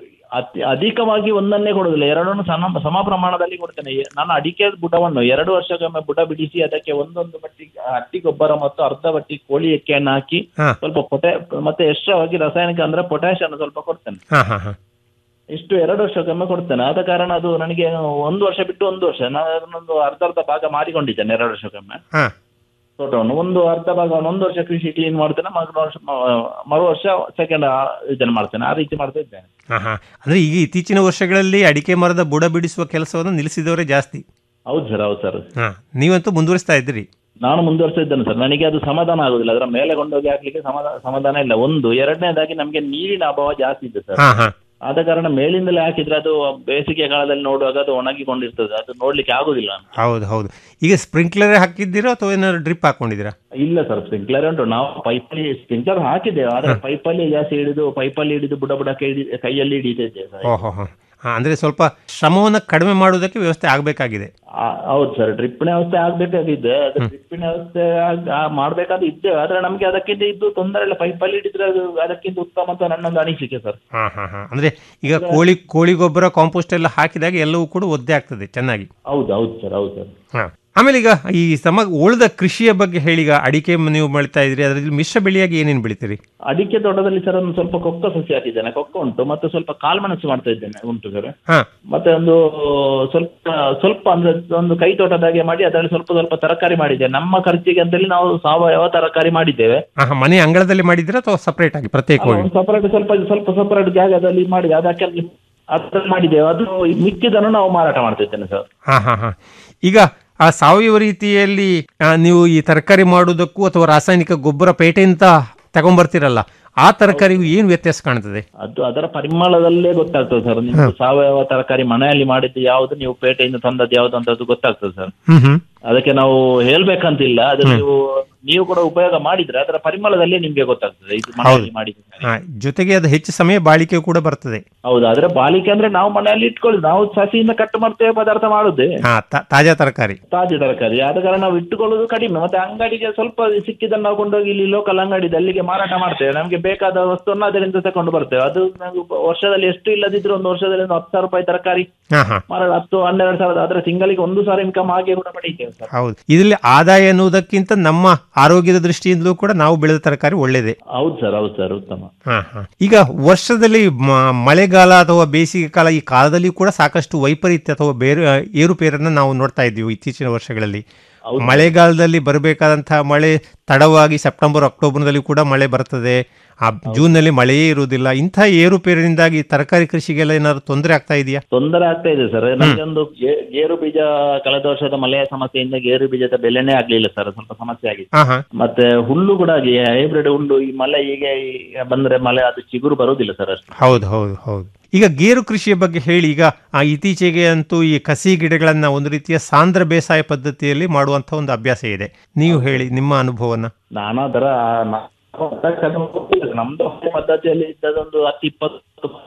ಅತಿ ಅಧಿಕವಾಗಿ ಒಂದನ್ನೇ ಕೊಡುದಿಲ್ಲ ಎರಡನ್ನು ಸಮ ಸಮ ಪ್ರಮಾಣದಲ್ಲಿ ಕೊಡ್ತೇನೆ ಎ- ನಾನು ಅಡಿಕೆ ಬುಡವನ್ನು ಎರಡು ವರ್ಷಕ್ಕೊಮ್ಮೆ ಬುಡ ಬಿಡಿಸಿ ಅದಕ್ಕೆ ಒಂದೊಂದು ಬಟ್ಟಿ ಹಟ್ಟಿ ಗೊಬ್ಬರ ಮತ್ತು ಅರ್ಧ ಬಟ್ಟಿ ಕೋಳಿ ಎಕ್ಕೆಯನ್ನು ಹಾಕಿ ಹಾ. ಸ್ವಲ್ಪ ಪೊಟೆ ಮತ್ತೆ ಎಕ್ಸ್ಟ್ರಾವಾಗಿ ರಾಸಾಯನಿಕ ಅಂದ್ರೆ ಪೊಟ್ಯಾಶ್ ಅನ್ನು ಸ್ವಲ್ಪ ಕೊಡ್ತೇನೆ ಹಾ ಹಾ ಹಾ ಇಷ್ಟು ಎರಡು ವರ್ಷಕ್ಕೊಮ್ಮೆ ಕೊಡ್ತೇನೆ ಆದ ಕಾರಣ ಅದು ನನಗೆ ಒಂದು ವರ್ಷ ಬಿಟ್ಟು ಒಂದು ವರ್ಷ ನಾನು ಅದನ್ನೊಂದು ಅರ್ಧ ಅರ್ಧ ಭಾಗ ಮಾಡಿಕೊಂಡಿದ್ದೇನೆ ಎರಡು ವರ್ಷಕ್ಕೊಮ್ಮೆ ಹಾ ತೋಟವನ್ನು ಒಂದು ಅರ್ಧ ಭಾಗವನ್ನು ಒಂದು ವರ್ಷ ಕೃಷಿ ಕ್ಲೀನ್ ಮಾಡ್ತೇನೆ ಮರು ವರ್ಷ ಮ- ಮರು ವರ್ಷ ಸೆಕೆಂಡ್ ಇದನ್ನು ಮಾಡ್ತೇನೆ ಆ ರೀತಿ ಮಾಡ್ತಾ ಇದ್ದೇನೆ ಹಾ ಹಾ ಅಂದ್ರೆ ಈಗ ಇತ್ತೀಚಿನ ವರ್ಷಗಳಲ್ಲಿ ಅಡಿಕೆ ಮರದ ಬುಡ ಬಿಡಿಸುವ ಕೆಲಸವನ್ನು ನಿಲ್ಲಿಸಿದವರೇ ಜಾಸ್ತಿ ಹೌದು ಸರ್ ಹೌದು ಸರ್ ಹಾ ನೀವಂತೂ ಮುಂದುವರಿಸ್ತಾ ಇದ್ದೀರಿ ನಾನು ಮುಂದುವರಿಸ್ತಾ ಇದ್ದೇನೆ ಸರ್ ನನಗೆ ಅದು ಸಮಾಧಾನ ಆಗುದಿಲ್ಲ ಅದರ ಮೇಲೆ ಕೊಂಡೋಗಿ ಹಾಕ್ಲಿಕ್ಕೆ ಸಮಾಧಾನ ಸಮಾಧಾನ ಇಲ್ಲ ಒಂದು ಎರಡನೇದಾಗಿ ನಮಗೆ ನೀರಿನ ಅಭಾವ ಜಾಸ್ತಿ ಇದೆ ಸರ್ ಹಾ ಹಾ ಆದ ಕಾರಣ ಮೇಲಿಂದಲೇ ಹಾಕಿದ್ರೆ ಅದು ಬೇಸಿಗೆ ಕಾಲದಲ್ಲಿ ನೋಡುವಾಗ ಅದು ಒಣಗಿಕೊಂಡಿರ್ತದೆ ಅದು ನೋಡ್ಲಿಕ್ಕೆ ಆಗುದಿಲ್ಲ ಹೌದು ಹೌದು ಈಗ ಸ್ಪ್ರಿಂಕ್ಲರ್ ಹಾಕಿದ್ದೀರಾ ಅಥವಾ ಏನಾದ್ರು ಡ್ರಿಪ್ ಹಾಕೊಂಡಿದ್ದೀರಾ ಇಲ್ಲ ಸರ್ ಸ್ಪ್ರಿಂಕ್ಲರ್ ಉಂಟು ನಾವು ಪೈಪಲ್ಲಿ ಸ್ಪ್ರಿಂಕ್ಲರ್ ಹಾಕಿದ್ದೇವೆ ಆದ್ರೆ ಪೈಪಲ್ಲಿ ಜಾಸ್ತಿ ಹಿಡಿದು ಪೈಪಲ್ಲಿ ಹಿಡಿದು ಬುಡ ಬುಡ ಕೈ ಹಿಡಿ- ಕೈಯಲ್ಲಿ ಹಿಡಿತಾ ಇದ್ದೇವೆ ಸರ್ ಓಹೋ ಹೋ ಹಾ ಅಂದ್ರೆ ಸ್ವಲ್ಪ ಶ್ರಮವನ್ನು ಕಡಿಮೆ ಮಾಡುವುದಕ್ಕೆ ವ್ಯವಸ್ಥೆ ಆಗಬೇಕಾಗಿದೆ ಆ, ಹೌದು ಸರ್ ಡ್ರಿಪ್ಪಿನ ವ್ಯವಸ್ಥೆ ಆಗ್ಬೇಕಾಗಿದ್ದೆ ಅದು ಡ್ರಿಪ್ಪಿನ ವ್ಯವಸ್ಥೆ ಆಗ್- ಆ, ಮಾಡ್ಬೇಕಾದ ಇದ್ದೆ ಆದ್ರೆ ನಮ್ಗೆ ಅದಕ್ಕಿಂತ ಇದ್ದು ತೊಂದರೆ ಇಲ್ಲ ಪೈಪಲ್ಲಿ ಹಿಡಿದ್ರೆ ಅದು ಅದಕ್ಕಿಂತ ಉತ್ತಮ ಅಂತ ನನ್ನೊಂದು ಅನಿಸಿಕೆ ಸರ್ ಹಾ ಹಾ ಹಾ ಅಂದ್ರೆ ಈಗ ಕೋಳಿ ಕೋಳಿ ಗೊಬ್ಬರ ಕಾಂಪೋಸ್ಟ್ ಎಲ್ಲ ಹಾಕಿದಾಗ ಎಲ್ಲವೂ ಕೂಡ ಒದ್ದೆ ಆಗ್ತದೆ ಚೆನ್ನಾಗಿ ಹೌದು ಹೌದು ಸರ್ ಹೌದು ಸರ್ ಹಾ ಆಮೇಲೆ ಈಗ ಈ ಸಮ ಉಳಿದ ಕೃಷಿಯ ಬಗ್ಗೆ ಹೇಳಿ ಈಗ ಅಡಿಕೆ ನೀವು ಬೆಳಿತಾ ಇದ್ರಿ ಅದರಲ್ಲಿ ಮಿಶ್ರ ಬೆಳೆಯಾಗಿ ಏನೇನು ಬೆಳಿತೀರಿ ಅಡಿಕೆ ತೋಟದಲ್ಲಿ ಸರ್ ಒಂದು ಸ್ವಲ್ಪ ಕೊಕ್ಕ ಸಸಿ ಹಾಕಿದ್ದೇನೆ ಕೊಕ್ಕ ಉಂಟು ಮತ್ತೆ ಸ್ವಲ್ಪ ಕಾಳುಮೆಣಸು ಮಾಡ್ತಾ ಇದ್ದೇನೆ ಉಂಟು ಸರ್ ಹಾ ಮತ್ತೆ ಒಂದು ಸ್ವಲ್ಪ ಸ್ವಲ್ಪ ಅಂದ್ರೆ ಒಂದು ಕೈ ತೋಟದಾಗೆ ಮಾಡಿ ಅದರಲ್ಲಿ ಸ್ವಲ್ಪ ಸ್ವಲ್ಪ ತರಕಾರಿ ಮಾಡಿದ್ದೇವೆ ನಮ್ಮ ಖರ್ಚಿಗೆ ಅಂತೇಳಿ ನಾವು ಸಾವಯವ ತರಕಾರಿ ಮಾಡಿದ್ದೇವೆ ಹಾ ಹಾ, ಮನೆ ಅಂಗಳದಲ್ಲಿ ಮಾಡಿದ್ದೀರಾ ಅಥವಾ ಸಪರೇಟ್ ಆಗಿ ಪ್ರತ್ಯೇಕವಾಗಿ ಸಪರೇಟ್ ಸ್ವಲ್ಪ ಸ್ವಲ್ಪ ಸಪರೇಟ್ ಜಾಗದಲ್ಲಿ ಮಾಡಿ ಅದಕ್ಕೆ ಅದ್ರಲ್ಲಿ ಮಾಡಿದ್ದೇವೆ ಅದು ಮಿಕ್ಕಿದನ್ನು ನಾವು ಮಾರಾಟ ಮಾಡ್ತಾ ಇದ್ದೇನೆ ಸರ್ ಹಾ ಹಾ ಹಾ ಈಗ ಆ ಸಾವಯವ ರೀತಿಯಲ್ಲಿ ಆ, ನೀವು ಈ ತರಕಾರಿ ಮಾಡುವುದಕ್ಕೂ ಅಥವಾ ರಾಸಾಯನಿಕ ಗೊಬ್ಬರ ಪೇಟೆಯಿಂದ ತಗೊಂಡ್ಬರ್ತೀರಲ್ಲ ಆ ತರಕಾರಿಗೂ ಏನು ವ್ಯತ್ಯಾಸ ಕಾಣ್ತದೆ ಅದು ಅದರ ಪರಿಮಳದಲ್ಲೇ ಗೊತ್ತಾಗ್ತದೆ ಸರ್ ನೀವು ಸಾವಯವ ತರಕಾರಿ ಮನೆಯಲ್ಲಿ ಮಾಡಿದ್ದು ಯಾವುದು ನೀವು ಪೇಟೆಯಿಂದ ತಂದದ್ದು ಯಾವುದು ಅಂತ ಅದು ಗೊತ್ತಾಗ್ತದೆ ಸರ್ ಹ್ಮ್ ಹ್ಮ್ ಅದಕ್ಕೆ ನಾವು ಹೇಳ್ಬೇಕಂತಿಲ್ಲ ಅದು ನೀವು ನೀವು ಕೂಡ ಉಪಯೋಗ ಮಾಡಿದ್ರೆ ಅದರ ಪರಿಮಳದಲ್ಲೇ ನಿಮ್ಗೆ ಗೊತ್ತಾಗ್ತದೆ ಇದು ಮನೆಯಲ್ಲಿ ಮಾಡಿದ್ರೆ ಹಾ, ಜೊತೆಗೆ ಅದು ಹೆಚ್ಚು ಸಮಯ ಬಾಳಿಕೆ ಕೂಡ ಬರ್ತದೆ ಹೌದು ಆದ್ರೆ ಬಾಲಿಕೆ ಅಂದ್ರೆ ನಾವು ಮನೆಯಲ್ಲಿ ಇಟ್ಕೊಳ್ಳಿ ನಾವು ಸಸಿಯಿಂದ ಕಟ್ ಮಾಡ್ತೇವೆ ಪದಾರ್ಥ ಮಾಡುದೇ ಹಾ ತಾ- ತಾಜಾ ತರಕಾರಿ ತಾಜಾ ತರಕಾರಿ ಆದ ಕಾರಣ ನಾವು ಇಟ್ಟುಕೊಳ್ಳೋದು ಕಡಿಮೆ ಮತ್ತೆ ಅಂಗಡಿಗೆ ಸ್ವಲ್ಪ ಸಿಕ್ಕಿದ್ದನ್ನು ನಾವು ಕೊಂಡೋಗಿ ಇಲ್ಲಿ ಲೋಕಲ್ ಅಂಗಡಿ ಅಲ್ಲಿಗೆ ಮಾರಾಟ ಮಾಡ್ತೇವೆ ನಮಗೆ ಬೇಕಾದ ವಸ್ತುವನ್ನು ಅದರಿಂದ ತಕೊಂಡು ಬರ್ತೇವೆ ಅದು ನಾವು ವರ್ಷದಲ್ಲಿ ಎಷ್ಟು ಇಲ್ಲದಿದ್ರು ಒಂದು ವರ್ಷದಲ್ಲಿ ಒಂದು ಹತ್ತು ಸಾವಿರ ರೂಪಾಯಿ ತರಕಾರಿ ಹಾ ಹಾ ಮಾರಾಟ ಹತ್ತು ಹನ್ನೆರಡು ಸಾವಿರ ಆದ್ರೆ ತಿಂಗಳಿಗೆ ಒಂದು ಸಾವಿರ ಇನ್ಕಮ್ ಹಾಗೆ ಕೂಡ ಪಡೀತೇವೆ ಸರ್ ಹೌದು ಇದರಲ್ಲಿ ಆದಾಯ ಎನ್ನುವುದಕ್ಕಿಂತ ನಮ್ಮ ಆರೋಗ್ಯದ ದೃಷ್ಟಿಯಿಂದಲೂ ಕೂಡ ನಾವು ಬೆಳೆದ ತರಕಾರಿ ಒಳ್ಳೇದೇ ಹೌದು ಸರ್ ಹೌದು ಸರ್ ಉತ್ತಮ ಹಾ ಹಾ ಈಗ ವರ್ಷದಲ್ಲಿ ಮ- ಮಳೆಗಾಲ ಅಥವಾ ಬೇಸಿಗೆ ಕಾಲ ಈ ಕಾಲದಲ್ಲಿ ಕೂಡ ಸಾಕಷ್ಟು ವೈಪರೀತ್ಯ ಅಥವಾ ಬೇರೆ ಆ, ಏರುಪೇರನ್ನ ನಾವು ನೋಡ್ತಾ ಇದ್ದೀವಿ ಇತ್ತೀಚಿನ ವರ್ಷಗಳಲ್ಲಿ ಮಳೆಗಾಲದಲ್ಲಿ ಬರಬೇಕಾದಂತಹ ಮಳೆ ತಡವಾಗಿ ಸೆಪ್ಟೆಂಬರ್ ಅಕ್ಟೋಬರ್ನಲ್ಲಿ ಕೂಡ ಮಳೆ ಬರ್ತದೆ ಆ ಜೂನ್ನಲ್ಲಿ ಮಳೆಯೇ ಇರುವುದಿಲ್ಲ ಇಂಥ ಏರುಪೇರಿನಿಂದಾಗಿ ತರಕಾರಿ ಕೃಷಿಗೆಲ್ಲ ಏನಾದ್ರು ತೊಂದರೆ ಆಗ್ತಾ ಇದೆಯಾ ತೊಂದರೆ ಆಗ್ತಾ ಇದೆ ಸರ್ ನಮಗೆ ಒಂದು ಗೇ- ಗೇರು ಬೀಜ ಕಳೆದ ವರ್ಷದ ಮಳೆಯ ಸಮಸ್ಯೆಯಿಂದ ಗೇರು ಬೀಜದ ಬೆಲೆನೇ ಆಗ್ಲಿಲ್ಲ ಸರ್ ಸ್ವಲ್ಪ ಸಮಸ್ಯೆ ಆಗಿದೆ ಹಾ ಹಾ ಮತ್ತೆ ಹುಲ್ಲು ಕೂಡ ಹಾಗೆ ಹೈಬ್ರಿಡ್ ಹುಲ್ಲು ಈ ಮಳೆ ಹೀಗೆ ಈ ಬಂದ್ರೆ ಮಳೆ ಅದು ಚಿಗುರು ಬರುವುದಿಲ್ಲ ಸರ್ ಅಷ್ಟು ಹೌದು ಹೌದು ಹೌದು ಈಗ ಗೇರು ಕೃಷಿಯ ಬಗ್ಗೆ ಹೇಳಿ ಈಗ ಆ ಇತ್ತೀಚೆಗೆ ಅಂತೂ ಈ ಕಸಿ ಗಿಡಗಳನ್ನ ಒಂದು ರೀತಿಯ ಸಾಂದ್ರ ಬೇಸಾಯ ಪದ್ಧತಿಯಲ್ಲಿ ಮಾಡುವಂತ ಒಂದು ಅಭ್ಯಾಸ ಇದೆ ನೀವು ಹೇಳಿ ನಿಮ್ಮ ಅನುಭವನ ನಾನು ಅದರ ನ- ನಮ್ದು ಹಳೆ ಪದ್ಧತಿಯಲ್ಲಿ ಇದ್ದದೊಂದು ಹತ್ತು ಇಪ್ಪತ್ತು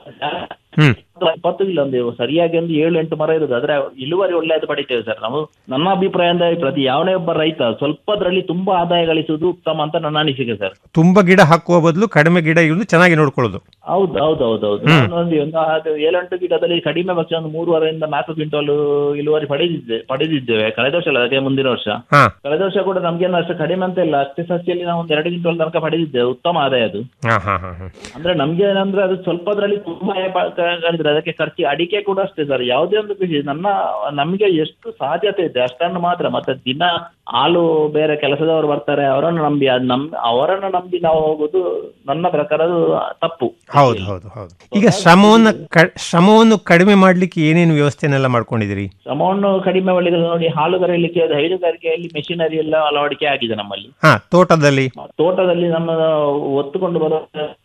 ಹ್ಮ್ ಇಪ್ಪತ್ತು ಇಲ್ಲ ಒಂದು ಸರಿಯಾಗಿ ಒಂದು ಏಳು ಎಂಟು ಮರ ಇರುದು ಆದ್ರೆ ಇಳುವರಿ ಒಳ್ಳೆಯದು ಪಡಿತೇವೆ ಸರ್ ನಾವು ನನ್ನ ಅಭಿಪ್ರಾಯದಿಂದ ಪ್ರತಿ ಯಾವನೇ ಒಬ್ಬ ರೈತ ಸ್ವಲ್ಪದ್ರಲ್ಲಿ ತುಂಬಾ ಆದಾಯ ಗಳಿಸುವುದು ಉತ್ತಮ ಅಂತ ನನ್ನ ಅನಿಸಿಕೆ ಸರ್ ತುಂಬಾ ಗಿಡ ಹಾಕುವ ಬದಲು ಕಡಿಮೆ ಗಿಡ ಇರುವುದು ಚೆನ್ನಾಗಿ ನೋಡ್ಕೊಳ್ಳೋದು ಹೌದು ಹೌದು ಹೌದು ಹೌದು ಹ್ಮ್. ನಾನು ಒಂದು ಒಂದು ಅದು ಏಳೆಂಟು ಗಿಡದಲ್ಲಿ ಕಡಿಮೆ ಪಕ್ಷ ಒಂದು ಮೂರುವರೆಯಿಂದ ನಾಲ್ಕು ಕ್ವಿಂಟಲ್ ಇಳುವರಿ ಪಡೆದಿದ್ದೆ ಪಡೆದಿದ್ದೇವೆ ಕಳೆದ ವರ್ಷ ಅಲ್ಲ ಅದಕ್ಕೆ ಮುಂದಿನ ವರ್ಷ ಹಾ ಕಳೆದ ವರ್ಷ ಕೂಡ ನಮ್ಗೇನು ಅಷ್ಟು ಕಡಿಮೆ ಅಂತ ಇಲ್ಲ ಅಷ್ಟೇ ಸಸ್ಯಲ್ಲಿ ನಾವು ಒಂದು ಎರಡು ಕ್ವಿಂಟಲ್ ತನಕ ಪಡೆದಿದ್ದೇವೆ ಉತ್ತಮ ಆದಾಯ ಅದು ಹಾ ಹಾ ಹಾ ಹಾ ಅಂದ್ರೆ ನಮ್ಗೆ ಏನಂದ್ರೆ ಅದು ಸ್ವಲ್ಪದ್ರಲ್ಲಿ ತುಂಬಾ ಪ- ಕ- ಕಳೆದ್ರೆ ಅದಕ್ಕೆ ಖರ್ಚು ಅಡಿಕೆ ಕೂಡ ಅಷ್ಟೇ ಸರ್ ಯಾವುದೇ ಒಂದು ಕೃಷಿ ನನ್ನ ನಮ್ಗೆ ಎಷ್ಟು ಸಾಧ್ಯತೆ ಇದೆ ಅಷ್ಟನ್ನು ಮಾತ್ರ ಮತ್ತೆ ದಿನ ಹಾಲು ಬೇರೆ ಕೆಲಸದವರು ಬರ್ತಾರೆ ಅವರನ್ನು ನಂಬಿ ಅದ್ ನಮ್ ಅವರನ್ನು ನಂಬಿ ನಾವು ಹೋಗುದು ನನ್ನ ಪ್ರಕಾರ ಅದು ತಪ್ಪು ಹೌದು ಹೌದು ಹೌದು ಈಗ ಶ್ರಮವನ್ನು ಕ- ಶ್ರಮವನ್ನು ಕಡಿಮೆ ಮಾಡ್ಲಿಕ್ಕೆ ಏನೇನು ವ್ಯವಸ್ಥೆನೆಲ್ಲ ಮಾಡ್ಕೊಂಡಿದ್ದೀರಿ ಶ್ರಮವನ್ನು ಕಡಿಮೆ ಮಾಡಲಿಕ್ಕೆ ನೋಡಿ ಹಾಲು ಕರೆಯಲಿಕ್ಕೆ ಅದು ಹೈನುಗಾರಿಕೆಯಲ್ಲಿ ಮೆಷಿನರಿ ಎಲ್ಲ ಅಳವಡಿಕೆ ಆಗಿದೆ ನಮ್ಮಲ್ಲಿ ಹಾ ತೋಟದಲ್ಲಿ ತೋಟದಲ್ಲಿ ನಮ್ಮ ಒತ್ತುಕೊಂಡು ಬರೋ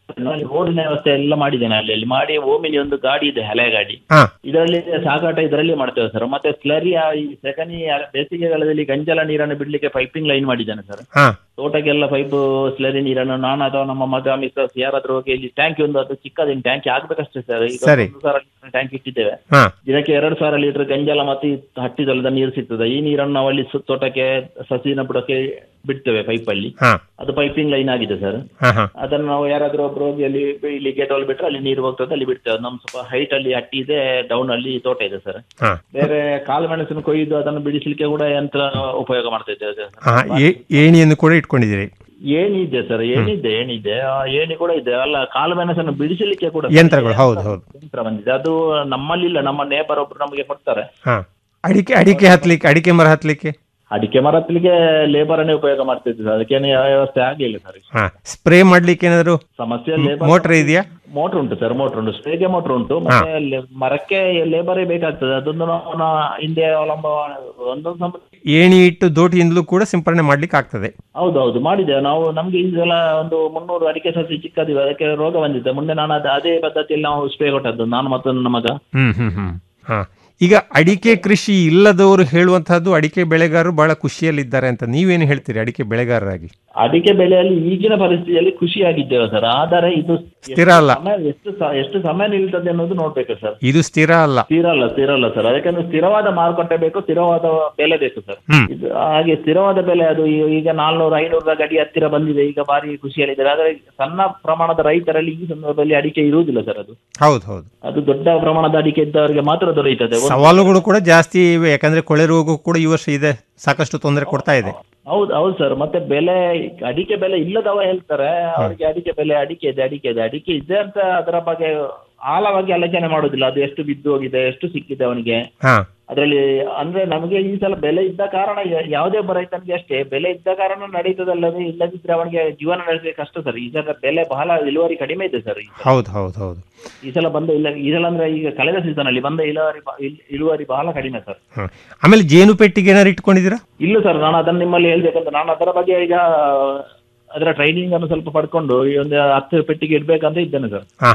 ರೋಡಿನ ವ್ಯವಸ್ಥೆ ಎಲ್ಲ ಮಾಡಿದ್ದೇನೆ ಅಲ್ಲಿ ಅಲ್ಲಿ ಮಾಡಿ ಓಮಿನಿ ಒಂದು ಗಾಡಿ ಇದೆ ಹಳೆ ಗಾಡಿ ಹಾ ಇದರಲ್ಲಿ ಸಾಗಾಟ ಇದರಲ್ಲಿ ಮಾಡ್ತೇವೆ ಸರ್ ಮತ್ತೆ ಸ್ಲರಿ ಈ ಸೆಕನಿ ಬೇಸಿಗೆಗಾಲದಲ್ಲಿ ಗಂಜಲ ನೀರನ್ನು ಬಿಡ್ಲಿಕ್ಕೆ ಪೈಪಿಂಗ್ ಲೈನ್ ಮಾಡಿದ್ದೇನೆ ಸರ್ ಹಾ ತೋಟಕ್ಕೆಲ್ಲ ಪೈಪ್ ಸ್ಲರಿ ನೀರನ್ನು ನಾನು ಅಥವಾ ನಮ್ಮ ಮಗ ಮಿಸ್ಟರ್ಸ್ ಯಾರಾದ್ರೂ ಹೋಗಿ ಇಲ್ಲಿ ಟ್ಯಾಂಕಿ ಒಂದು ಅದು ಚಿಕ್ಕದಿನ ಟ್ಯಾಂಕಿ ಆಗ್ಬೇಕಷ್ಟೇ ಸರ್ ಈಗ ಸರಿ. ಒಂದು ಸಾವಿರ ಟ್ಯಾಂಕ್ ಇಟ್ಟಿದ್ದೇವೆ ಹಾ ದಿನಕ್ಕೆ ಎರಡು ಸಾವಿರ ಲೀಟರ್ ಗಂಜಲ ಮತ್ತು ಈ ಹಟ್ಟಿ ತೊಳೆದ ನೀರು ಸಿಗ್ತದೆ ಈ ನೀರನ್ನು ನಾವು ಅಲ್ಲಿ ಸು- ತೋಟಕ್ಕೆ ಸಸಿನ ಬುಡಕ್ಕೆ ಬಿಡ್ತೇವೆ ಪೈಪ್ ಅಲ್ಲಿ ಹಾ ಅದು ಪೈಪಿಂಗ್ ಲೈನ್ ಆಗಿದೆ ಸರ್ ಹಾ ಹಾ ಅದನ್ನು ನಾವು ಯಾರಾದ್ರೂ ಒಬ್ರು ಹೋಗಿ ಅಲ್ಲಿ ಇಲ್ಲಿ ಗೇಟ್ ಅಲ್ಲಿ ಬಿಟ್ರೆ ಅಲ್ಲಿ ನೀರು ಹೋಗ್ತದೆ ಅಲ್ಲಿ ಬಿಡ್ತೇವೆ ನಮ್ ಸ್ವಲ್ಪ ಹೈಟ್ ಅಲ್ಲಿ ಹಟ್ಟಿ ಇದೆ ಡೌನ್ ಅಲ್ಲಿ ತೋಟ ಇದೆ ಸರ್ ಹಾ ಬೇರೆ ಕಾಳು ಮೆಣಸನ್ನು ಕೊಯ್ದು ಅದನ್ನು ಬಿಡಿಸ್ಲಿಕ್ಕೆ ಕೂಡ ಯಂತ್ರ ಉಪಯೋಗ ಮಾಡ್ತಾ ಇದ್ದೇವೆ ಸರ್. ಹಾ ಏ- ಏಣಿಯನ್ನು ಕೂಡ ಇಟ್ಕೊಂಡಿದ್ದೀರಿ ಏನಿದೆ ಸರ್ ಏನಿದೆ ಏನಿದೆ ಆ ಏಣಿ ಕೂಡ ಇದೆ ಅಲ್ಲ ಕಾಳು ಮೆಣಸನ್ನು ಬಿಡಿಸಲಿಕ್ಕೆ ಕೂಡ ಯಂತ್ರಗಳು ಹೌದು ಹೌದು ಯಂತ್ರ ಬಂದಿದೆ ಅದು ನಮ್ಮಲ್ಲಿಲ್ಲ ನಮ್ಮ ನೇಬರ್ ಒಬ್ರು ನಮಗೆ ಕೊಡ್ತಾರೆ ಹಾ ಅಡಿಕೆ ಅಡಿಕೆ ಹತ್ಲಿಕ್ಕೆ ಅಡಿಕೆ ಮರ ಹತ್ಲಿಕ್ಕೆ ಅಡಿಕೆ ಮರ ಹತ್ತಲಿಕ್ಕೆ ಲೇಬರ್ ಅನ್ನೇ ಉಪಯೋಗ ಮಾಡ್ತಿದ್ವಿ ಸರ್ ಅದಕ್ಕೇನು ಯಾವ ವ್ಯವಸ್ಥೆ ಆಗ್ಲಿಲ್ಲ ಸರ್ ಹಾ ಸ್ಪ್ರೇ ಮಾಡ್ಲಿಕ್ಕೆ ಏನಾದ್ರು ಸಮಸ್ಯೆ ಮ್- ಲೇಬರ್ ಮೋಟರ್ ಇದೆಯಾ ಮೋಟರ್ ಉಂಟು ಸರ್ ಮೋಟರ್ ಉಂಟು ಸ್ಪ್ರೇಗೆ ಮೋಟರ್ ಉಂಟು ಮತ್ತೆ ಲೇ- ಮರಕ್ಕೆ ಲೇಬರೇ ಬೇಕಾಗ್ತದೆ ಅದೊಂದು ನಾವು ನಾ- ಹಿಂದೆ ಅವಲಂಬ ಒಂದೊಂದು ಸಮ ಏಣಿ ಇಟ್ಟು ದೋಟಿಯಿಂದಲೂ ಕೂಡ ಸಿಂಪರಣೆ ಮಾಡ್ಲಿಕ್ಕೆ ಆಗ್ತದೆ ಹೌದೌದು ಮಾಡಿದ್ದೇವೆ ನಾವು ನಮ್ಗೆ ಈ ಸಲ ಒಂದು ಮುನ್ನೂರು ಅಡಿಕೆ ಸಸಿ ಚಿಕ್ಕದಿವೆ ಅದಕ್ಕೆ ರೋಗ ಬಂದಿದೆ ಮುಂದೆ ನಾನು ಅದು ಅದೇ ಪದ್ಧತಿಯಲ್ಲಿ ನಾವು ಸ್ಪ್ರೇ ಕೊಟ್ಟದ್ದು ನಾನು ಮತ್ತು ನನ್ನ ಮಗ ಹ್ಮ್ ಹ್ಮ್ ಹ್ಮ್ ಹಾ ಈಗ ಅಡಿಕೆ ಕೃಷಿ ಇಲ್ಲದವರು ಹೇಳುವಂತಹದ್ದು ಅಡಿಕೆ ಬೆಳೆಗಾರರು ಬಹಳ ಖುಷಿಯಲ್ಲಿದ್ದಾರೆ ಅಂತ ನೀವೇನು ಹೇಳ್ತೀರಿ ಅಡಿಕೆ ಬೆಳೆಗಾರರಾಗಿ ಅಡಿಕೆ ಬೆಳೆಯಲ್ಲಿ ಈಗಿನ ಪರಿಸ್ಥಿತಿಯಲ್ಲಿ ಖುಷಿಯಾಗಿದ್ದೇವೆ ಸರ್ ಆದರೆ ಇದು ಸ್ಥಿರ ಅಲ್ಲ. ಸಮಯ ಎಷ್ಟು ಸ- ಎಷ್ಟು ಸಮಯ ನಿಲ್ತದೆ ಅನ್ನೋದು ನೋಡ್ಬೇಕು ಸರ್ ಇದು ಸ್ಥಿರ ಅಲ್ಲ ಸ್ಥಿರ ಅಲ್ಲ ಸ್ಥಿರ ಅಲ್ಲ ಸರ್ ಅದಕ್ಕೆ ಸ್ಥಿರವಾದ ಮಾರುಕಟ್ಟೆ ಬೇಕು ಸ್ಥಿರವಾದ ಬೆಲೆ ಬೇಕು ಸರ್ ಹ್ಮ್. ಇದು ಹಾಗೆ ಸ್ಥಿರವಾದ ಬೆಲೆ ಅದು ಈ- ಈಗ ನಾಲ್ನೂರು ಐನೂರ ಗಡಿ ಹತ್ತಿರ ಬಂದಿದೆ ಈಗ ಭಾರಿ ಖುಷಿಯಲ್ಲಿದ್ದಾರೆ ಆದರೆ ಸಣ್ಣ ಪ್ರಮಾಣದ ರೈತರಲ್ಲಿ ಈ ಸಂದರ್ಭದಲ್ಲಿ ಅಡಿಕೆ ಇರುವುದಿಲ್ಲ ಸರ್ ಅದು ಹೌದು ಹೌದು ಅದು ದೊಡ್ಡ ಪ್ರಮಾಣದ ಅಡಿಕೆ ಇದ್ದವರಿಗೆ ಮಾತ್ರ ದೊರೆಯುತ್ತದೆ ಒಂದು- ಸವಾಲುಗಳು ಕೂಡ ಜಾಸ್ತಿ ಇವೆ ಯಾಕಂದ್ರೆ ಕೊಳೆ ರೋಗ ಕೂಡ ಈ ವರ್ಷ ಇದೆ ಸಾಕಷ್ಟು ತೊಂದರೆ ಕೊಡ್ತಾ ಇದೆ ಹೌದು ಹೌದು ಸರ್ ಮತ್ತೆ ಬೆಲೆ ಅಡಿಕೆ ಬೆಲೆ ಇಲ್ಲದವ ಹೇಳ್ತಾರೆ ಅವರಿಗೆ ಅಡಿಕೆ ಬೆಲೆ ಅಡಿಕೆ ಇದೆ ಅಡಿಕೆ ಇದೆ ಅಡಿಕೆ ಇದೆ ಅಂತ ಅದರ ಬಗ್ಗೆ ಆಳವಾಗಿ ಆಲೋಚನೆ ಮಾಡೋದಿಲ್ಲ ಅದು ಎಷ್ಟು ಬಿದ್ದು ಹೋಗಿದೆ ಎಷ್ಟು ಸಿಕ್ಕಿದೆ ಅವನಿಗೆ ಹಾ ಅದರಲ್ಲಿ ಅಂದ್ರೆ ನಮಗೆ ಈ ಸಲ ಬೆಲೆ ಇದ್ದ ಕಾರಣ ಯ- ಯಾವುದೇ ಒಬ್ಬ ರೈತನಿಗೆ ಅಷ್ಟೇ ಬೆಲೆ ಇದ್ದ ಕಾರಣ ನಡೀತದಲ್ಲದೆ ಇಲ್ಲದಿದ್ರೆ ಅವನಿಗೆ ಜೀವನ ನಡೆಸಲಿಕ್ಕೆ ಕಷ್ಟ ಸರ್ ಈ ಸಲ ಬೆಲೆ ಬಹಳ ಇಳುವರಿ ಕಡಿಮೆ ಇದೆ ಸರ್ ಹೌದು ಹೌದು ಹೌದು ಈ ಸಲ ಬಂದ ಇಲ್ಲ ಈ ಸಲ ಅಂದ್ರೆ ಈಗ ಕಳೆದ ಸೀಸನ್ ಅಲ್ಲಿ ಬಂದ ಇಳುವರಿ ಬ- ಇಲ್- ಇಳುವರಿ ಬಹಳ ಕಡಿಮೆ ಸರ್ ಹಾ. ಆಮೇಲೆ ಜೇನು ಪೆಟ್ಟಿಗೆ ಏನಾದ್ರು ಇಟ್ಕೊಂಡಿದ್ದೀರಾ ಇಲ್ಲ ಸರ್ ನಾನು ಅದನ್ನ ನಿಮ್ಮಲ್ಲಿ ಹೇಳ್ಬೇಕಂತ ನಾನು ಅದರ ಬಗ್ಗೆ ಈಗ ಅದರ ಟ್ರೈನಿಂಗ್ ಅನ್ನು ಸ್ವಲ್ಪ ಪಡ್ಕೊಂಡು ಈ ಒಂದು ಹತ್ತು ಪೆಟ್ಟಿಗೆ ಇಡ್ಬೇಕಂತ ಇದ್ದೇನೆ ಸರ್ ಹಾ ಹಾ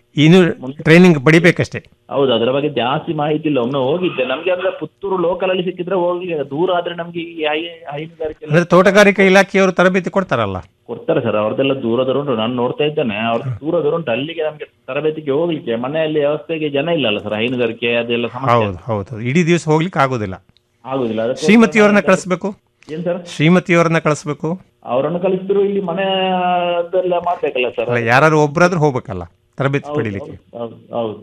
ಇನ್ನು ಟ್ರೈನಿಂಗ್ ಪಡಿಬೇಕಷ್ಟೇ ಹೌದು ಅದರ ಬಗ್ಗೆ ಜಾಸ್ತಿ ಮಾಹಿತಿ ಇಲ್ಲ ಒಮ್ಮೆ ಹೋಗಿದ್ದೆ ನಮ್ಗೆ ಅಂದ್ರೆ ಪುತ್ತೂರು ಲೋಕಲ್ ಅಲ್ಲಿ ಸಿಕ್ಕಿದ್ರೆ ಹೋಗಿ ದೂರ ಆದ್ರೆ ನಮ್ಗೆ ಈ ಹೈ- ಹೈನುಗಾರಿಕೆ ಎಲ್ಲ ಅಂದ್ರೆ ತೋಟಗಾರಿಕಾ ಇಲಾಖೆಯವರು ತರಬೇತಿ ಕೊಡ್ತಾರಲ್ಲ ಕೊಡ್ತಾರೆ ಸರ್ ಅವ್ರದ್ದೆಲ್ಲ ದೂರ ದೂರ ಉಂಟು ನಾನು ನೋಡ್ತಾ ಇದ್ದೇನೆ ಅವ್ರದ್ದು ದೂರ ದೂರ ಉಂಟು ಅಲ್ಲಿಗೆ ನಮ್ಗೆ ತರಬೇತಿಗೆ ಹೋಗ್ಲಿಕ್ಕೆ ಮನೆಯಲ್ಲಿ ವ್ಯವಸ್ಥೆಗೆ ಜನ ಇಲ್ಲ ಅಲ್ಲ ಸರ್ ಹೈನುಗಾರಿಕೆ ಅದೆಲ್ಲ ಸಮಸ್ಯೆ ಹೌದು ಹೌದು ಇಡೀ ದಿವಸ ಹೋಗ್ಲಿಕ್ಕೆ ಆಗೋದಿಲ್ಲ ಆಗುದಿಲ್ಲ ಅದಕ್ಕೋಸ್ಕರ ಶ್ರೀಮತಿಯವರನ್ನ ನಾನು- ಕಳಿಸ್ಬೇಕು ಏನ್ ಸರ್ ಶ್ರೀಮತಿಯವರನ್ನ ಕಳಿಸ್ಬೇಕು ಅವರನ್ನು ಕಲಿಸಿದ್ರು ಇಲ್ಲಿ ಮನೆ ಅದೆಲ್ಲ ಮಾಡ್ಬೇಕಲ್ಲ ಸರ್ ಅಲ್ಲ ಯಾರು ಒಬ್ಬರಾದ್ರೂ ಹೋಗ್ಬೇಕಲ್ಲ ತರಬೇತಿ ಹೌದು, ಪಡಿಲಿಕ್ಕೆ ಹೌದು ಹೌದು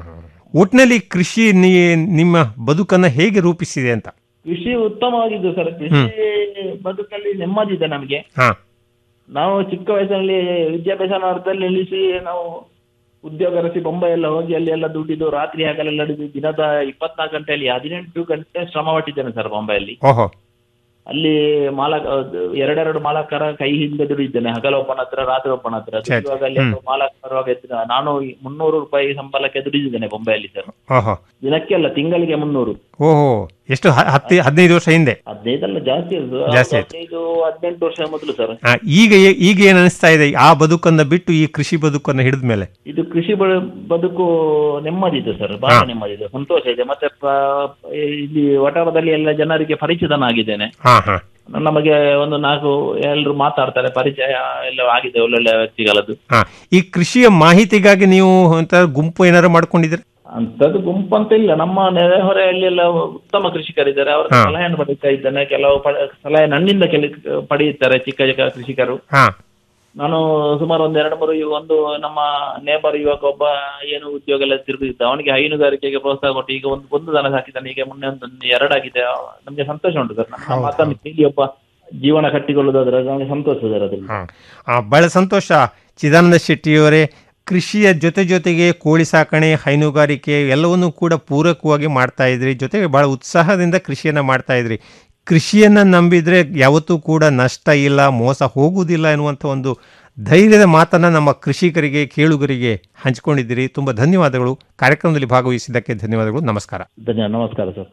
ಒಟ್ನಲ್ಲಿ ಕೃಷಿ ನೀ- ನಿಮ್ಮ ಬದುಕನ್ನ ಹೇಗೆ ರೂಪಿಸಿದೆ ಅಂತ ಕೃಷಿ ಉತ್ತಮವಾಗಿದ್ದು ಸರ್ ಕೃಷಿ ಬದುಕಲ್ಲಿ ನೆಮ್ಮದಿ ಇದೆ ನಮಗೆ ಹಾ ನಾವು ಚಿಕ್ಕ ವಯಸ್ಸಿನಲ್ಲಿ ವಿದ್ಯಾಭ್ಯಾಸ ಅರ್ಥದಲ್ಲಿ ನಿಲ್ಲಿಸಿ ನಾವು ಉದ್ಯೋಗ ಅರಸಿ ಬೊಂಬೈ ಎಲ್ಲ ಹೋಗಿ ಅಲ್ಲಿ ಎಲ್ಲ ದುಡ್ಡಿದ್ದು ರಾತ್ರಿ ಹಗಲೆಲ್ಲ ದುಡಿದು ದಿನದ ಇಪ್ಪತ್ನಾಲ್ಕು ಗಂಟೆಯಲ್ಲಿ ಹದಿನೆಂಟು ಗಂಟೆ ಶ್ರಮ ಪಟ್ಟಿದ್ದೇನೆ ಸರ್ ಬೊಂಬೈಯಲ್ಲಿ ಓಹೋ ಅಲ್ಲಿ ಮಾಲಕ ಅದು ಎರಡೆರಡು ಮಾಲಕರ ಕೈ ಹಿಂದೆ ದುಡಿದಿದ್ದೇನೆ ಹಗಲೊಬ್ಬನ ಹತ್ರ ರಾತ್ರಿ ಒಬ್ಬನ ಹತ್ರ ಛೆ, ಛೆ. ದುಡಿಯುವಾಗ ಅಲ್ಲಿ ಒಂದು ಮಾಲಕ ಬರುವಾಗ ಇದ್ರೆ ನಾನು ಈ ಮುನ್ನೂರು ರೂಪಾಯಿ ಸಂಬಳಕ್ಕೆ ದುಡಿದಿದ್ದೇನೆ ಬೊಂಬೈಯಲ್ಲಿ ಸರ್ ಓಹೋ ದಿನಕ್ಕೆ ಅಲ್ಲ ತಿಂಗಳಿಗೆ ಮುನ್ನೂರು ಓಹೋ ಎಷ್ಟು ಹ- ಹತ್ತಿ ಹದಿನೈದು ವರ್ಷ ಹಿಂದೆ ಹದಿನೈದಲ್ಲ ಜಾಸ್ತಿ ಇರುದು ಜಾಸ್ತಿ ಆಯ್ತು. ಹದಿನೈದು ಹದಿನೆಂಟು ವರ್ಷ ಮೊದಲು ಸರ್ ಆ, ಈಗ ಏ- ಈಗ ಏನ್ ಅನಿಸ್ತಾ ಇದೆ ಆ ಬದುಕನ್ನ ಬಿಟ್ಟು ಈ ಕೃಷಿ ಬದುಕನ್ನ ಹಿಡಿದ ಮೇಲೆ ಇದು ಕೃಷಿ ಬ- ಬದುಕು ನೆಮ್ಮದಿ ಇದೆ ಸರ್ ಬಹಳ ನೆಮ್ಮದಿ ಇದೆ ಸಂತೋಷ ಇದೆ ಮತ್ತೆ ಪ- ಇಲ್ಲಿ ವಟಾರದಲ್ಲಿ ಎಲ್ಲ ಜನರಿಗೆ ಪರಿಚಿತನಾಗಿದ್ದೇನೆ ಹಾ ಹಾ ನಮಗೆ ಒಂದು ನಾಲ್ಕು ಎಲ್ಲರೂ ಮಾತಾಡ್ತಾರೆ ಪರಿಚಯ ಎಲ್ಲ ಆಗಿದೆ ಒಳ್ಳೊಳ್ಳೆ ವ್ಯಕ್ತಿಗಳದ್ದು ಹಾ ಈ ಕೃಷಿಯ ಮಾಹಿತಿಗಾಗಿ ನೀವು ಅಂತ ಗುಂಪು ಏನಾರು ಮಾಡ್ಕೊಂಡಿದ್ರೆ ಅಂತದ್ದು ಗುಂಪು ಅಂತ ಇಲ್ಲ ನಮ್ಮ ನೆರೆಹೊರೆಯಲ್ಲಿ ಎಲ್ಲ ಉತ್ತಮ ಕೃಷಿಕರಿದ್ದಾರೆ ಅವರ ಹಾ. ಸಲಹೆಯನ್ನು ಪಡೀತಾ ಇದ್ದೇನೆ ಕೆಲವು ಪ- ಸಲಹೆ ನನ್ನಿಂದ ಕೆಲ ಪಡೆಯುತ್ತಾರೆ ಚಿಕ್ಕ ಚಿಕ್ಕ ಕೃಷಿಕರು ಹಾ ನಾನು ಸುಮಾರು ಒಂದ್ ಎರಡು ಮೂರು ಇವ್- ಒಂದು ನಮ್ಮ ನೇಬರ್ ಯುವಕ ಒಬ್ಬ ಏನು ಉದ್ಯೋಗ ಎಲ್ಲ ತಿರುಗಿದ್ದ ಅವನಿಗೆ ಹೈನುಗಾರಿಕೆಗೆ ಪ್ರೋತ್ಸಾಹ ಕೊಟ್ಟು ಈಗ ಒಂದು ಒಂದು ದನ ಸಾಕಿದ್ದಾನೆ ಈಗ ಮೊನ್ನೆ ಒಂದು ಎರಡಾಗಿದೆ ನಮ್ಗೆ ಸಂತೋಷ ಉಂಟು ಸರ್ ನಮ್ಮ ಮಾತನ್ನು ಕೇಳಿ ಒಬ್ಬ ಜೀವನ ಕಟ್ಟಿಕೊಳ್ಳುವುದಾದ್ರೆ ನಮಗೆ ಸಂತೋಷ ಸರ್ ಅದ್ರಲ್ಲಿ ಹಾ ಆ, ಬಹಳ ಸಂತೋಷ ಚಿದಾನಂದ ಶೆಟ್ಟಿಯವರೇ ಕೃಷಿಯ ಜೊತೆ ಜೊತೆಗೆ ಕೋಳಿ ಸಾಕಣೆ ಹೈನುಗಾರಿಕೆ ಎಲ್ಲವನ್ನೂ ಕೂಡ ಪೂರಕವಾಗಿ ಮಾಡ್ತಾ ಇದ್ರಿ ಜೊತೆಗೆ ಬಹಳ ಉತ್ಸಾಹದಿಂದ ಕೃಷಿಯನ್ನ ಮಾಡ್ತಾ ಇದ್ರಿ ಕೃಷಿಯನ್ನ ನಂಬಿದ್ರೆ ಯಾವತ್ತೂ ಕೂಡ ನಷ್ಟ ಇಲ್ಲ ಮೋಸ ಹೋಗುವುದಿಲ್ಲ ಎನ್ನುವಂಥ ಒಂದು ಧೈರ್ಯದ ಮಾತನ್ನ ನಮ್ಮ ಕೃಷಿಕರಿಗೆ ಕೇಳುಗರಿಗೆ ಹಂಚಿಕೊಂಡಿದ್ದೀರಿ ತುಂಬ ಧನ್ಯವಾದಗಳು ಕಾರ್ಯಕ್ರಮದಲ್ಲಿ ಭಾಗವಹಿಸಿದ್ದಕ್ಕೆ ಧನ್ಯವಾದಗಳು ನಮಸ್ಕಾರ ಧನ್ಯವಾದ ನಮಸ್ಕಾರ ಸರ್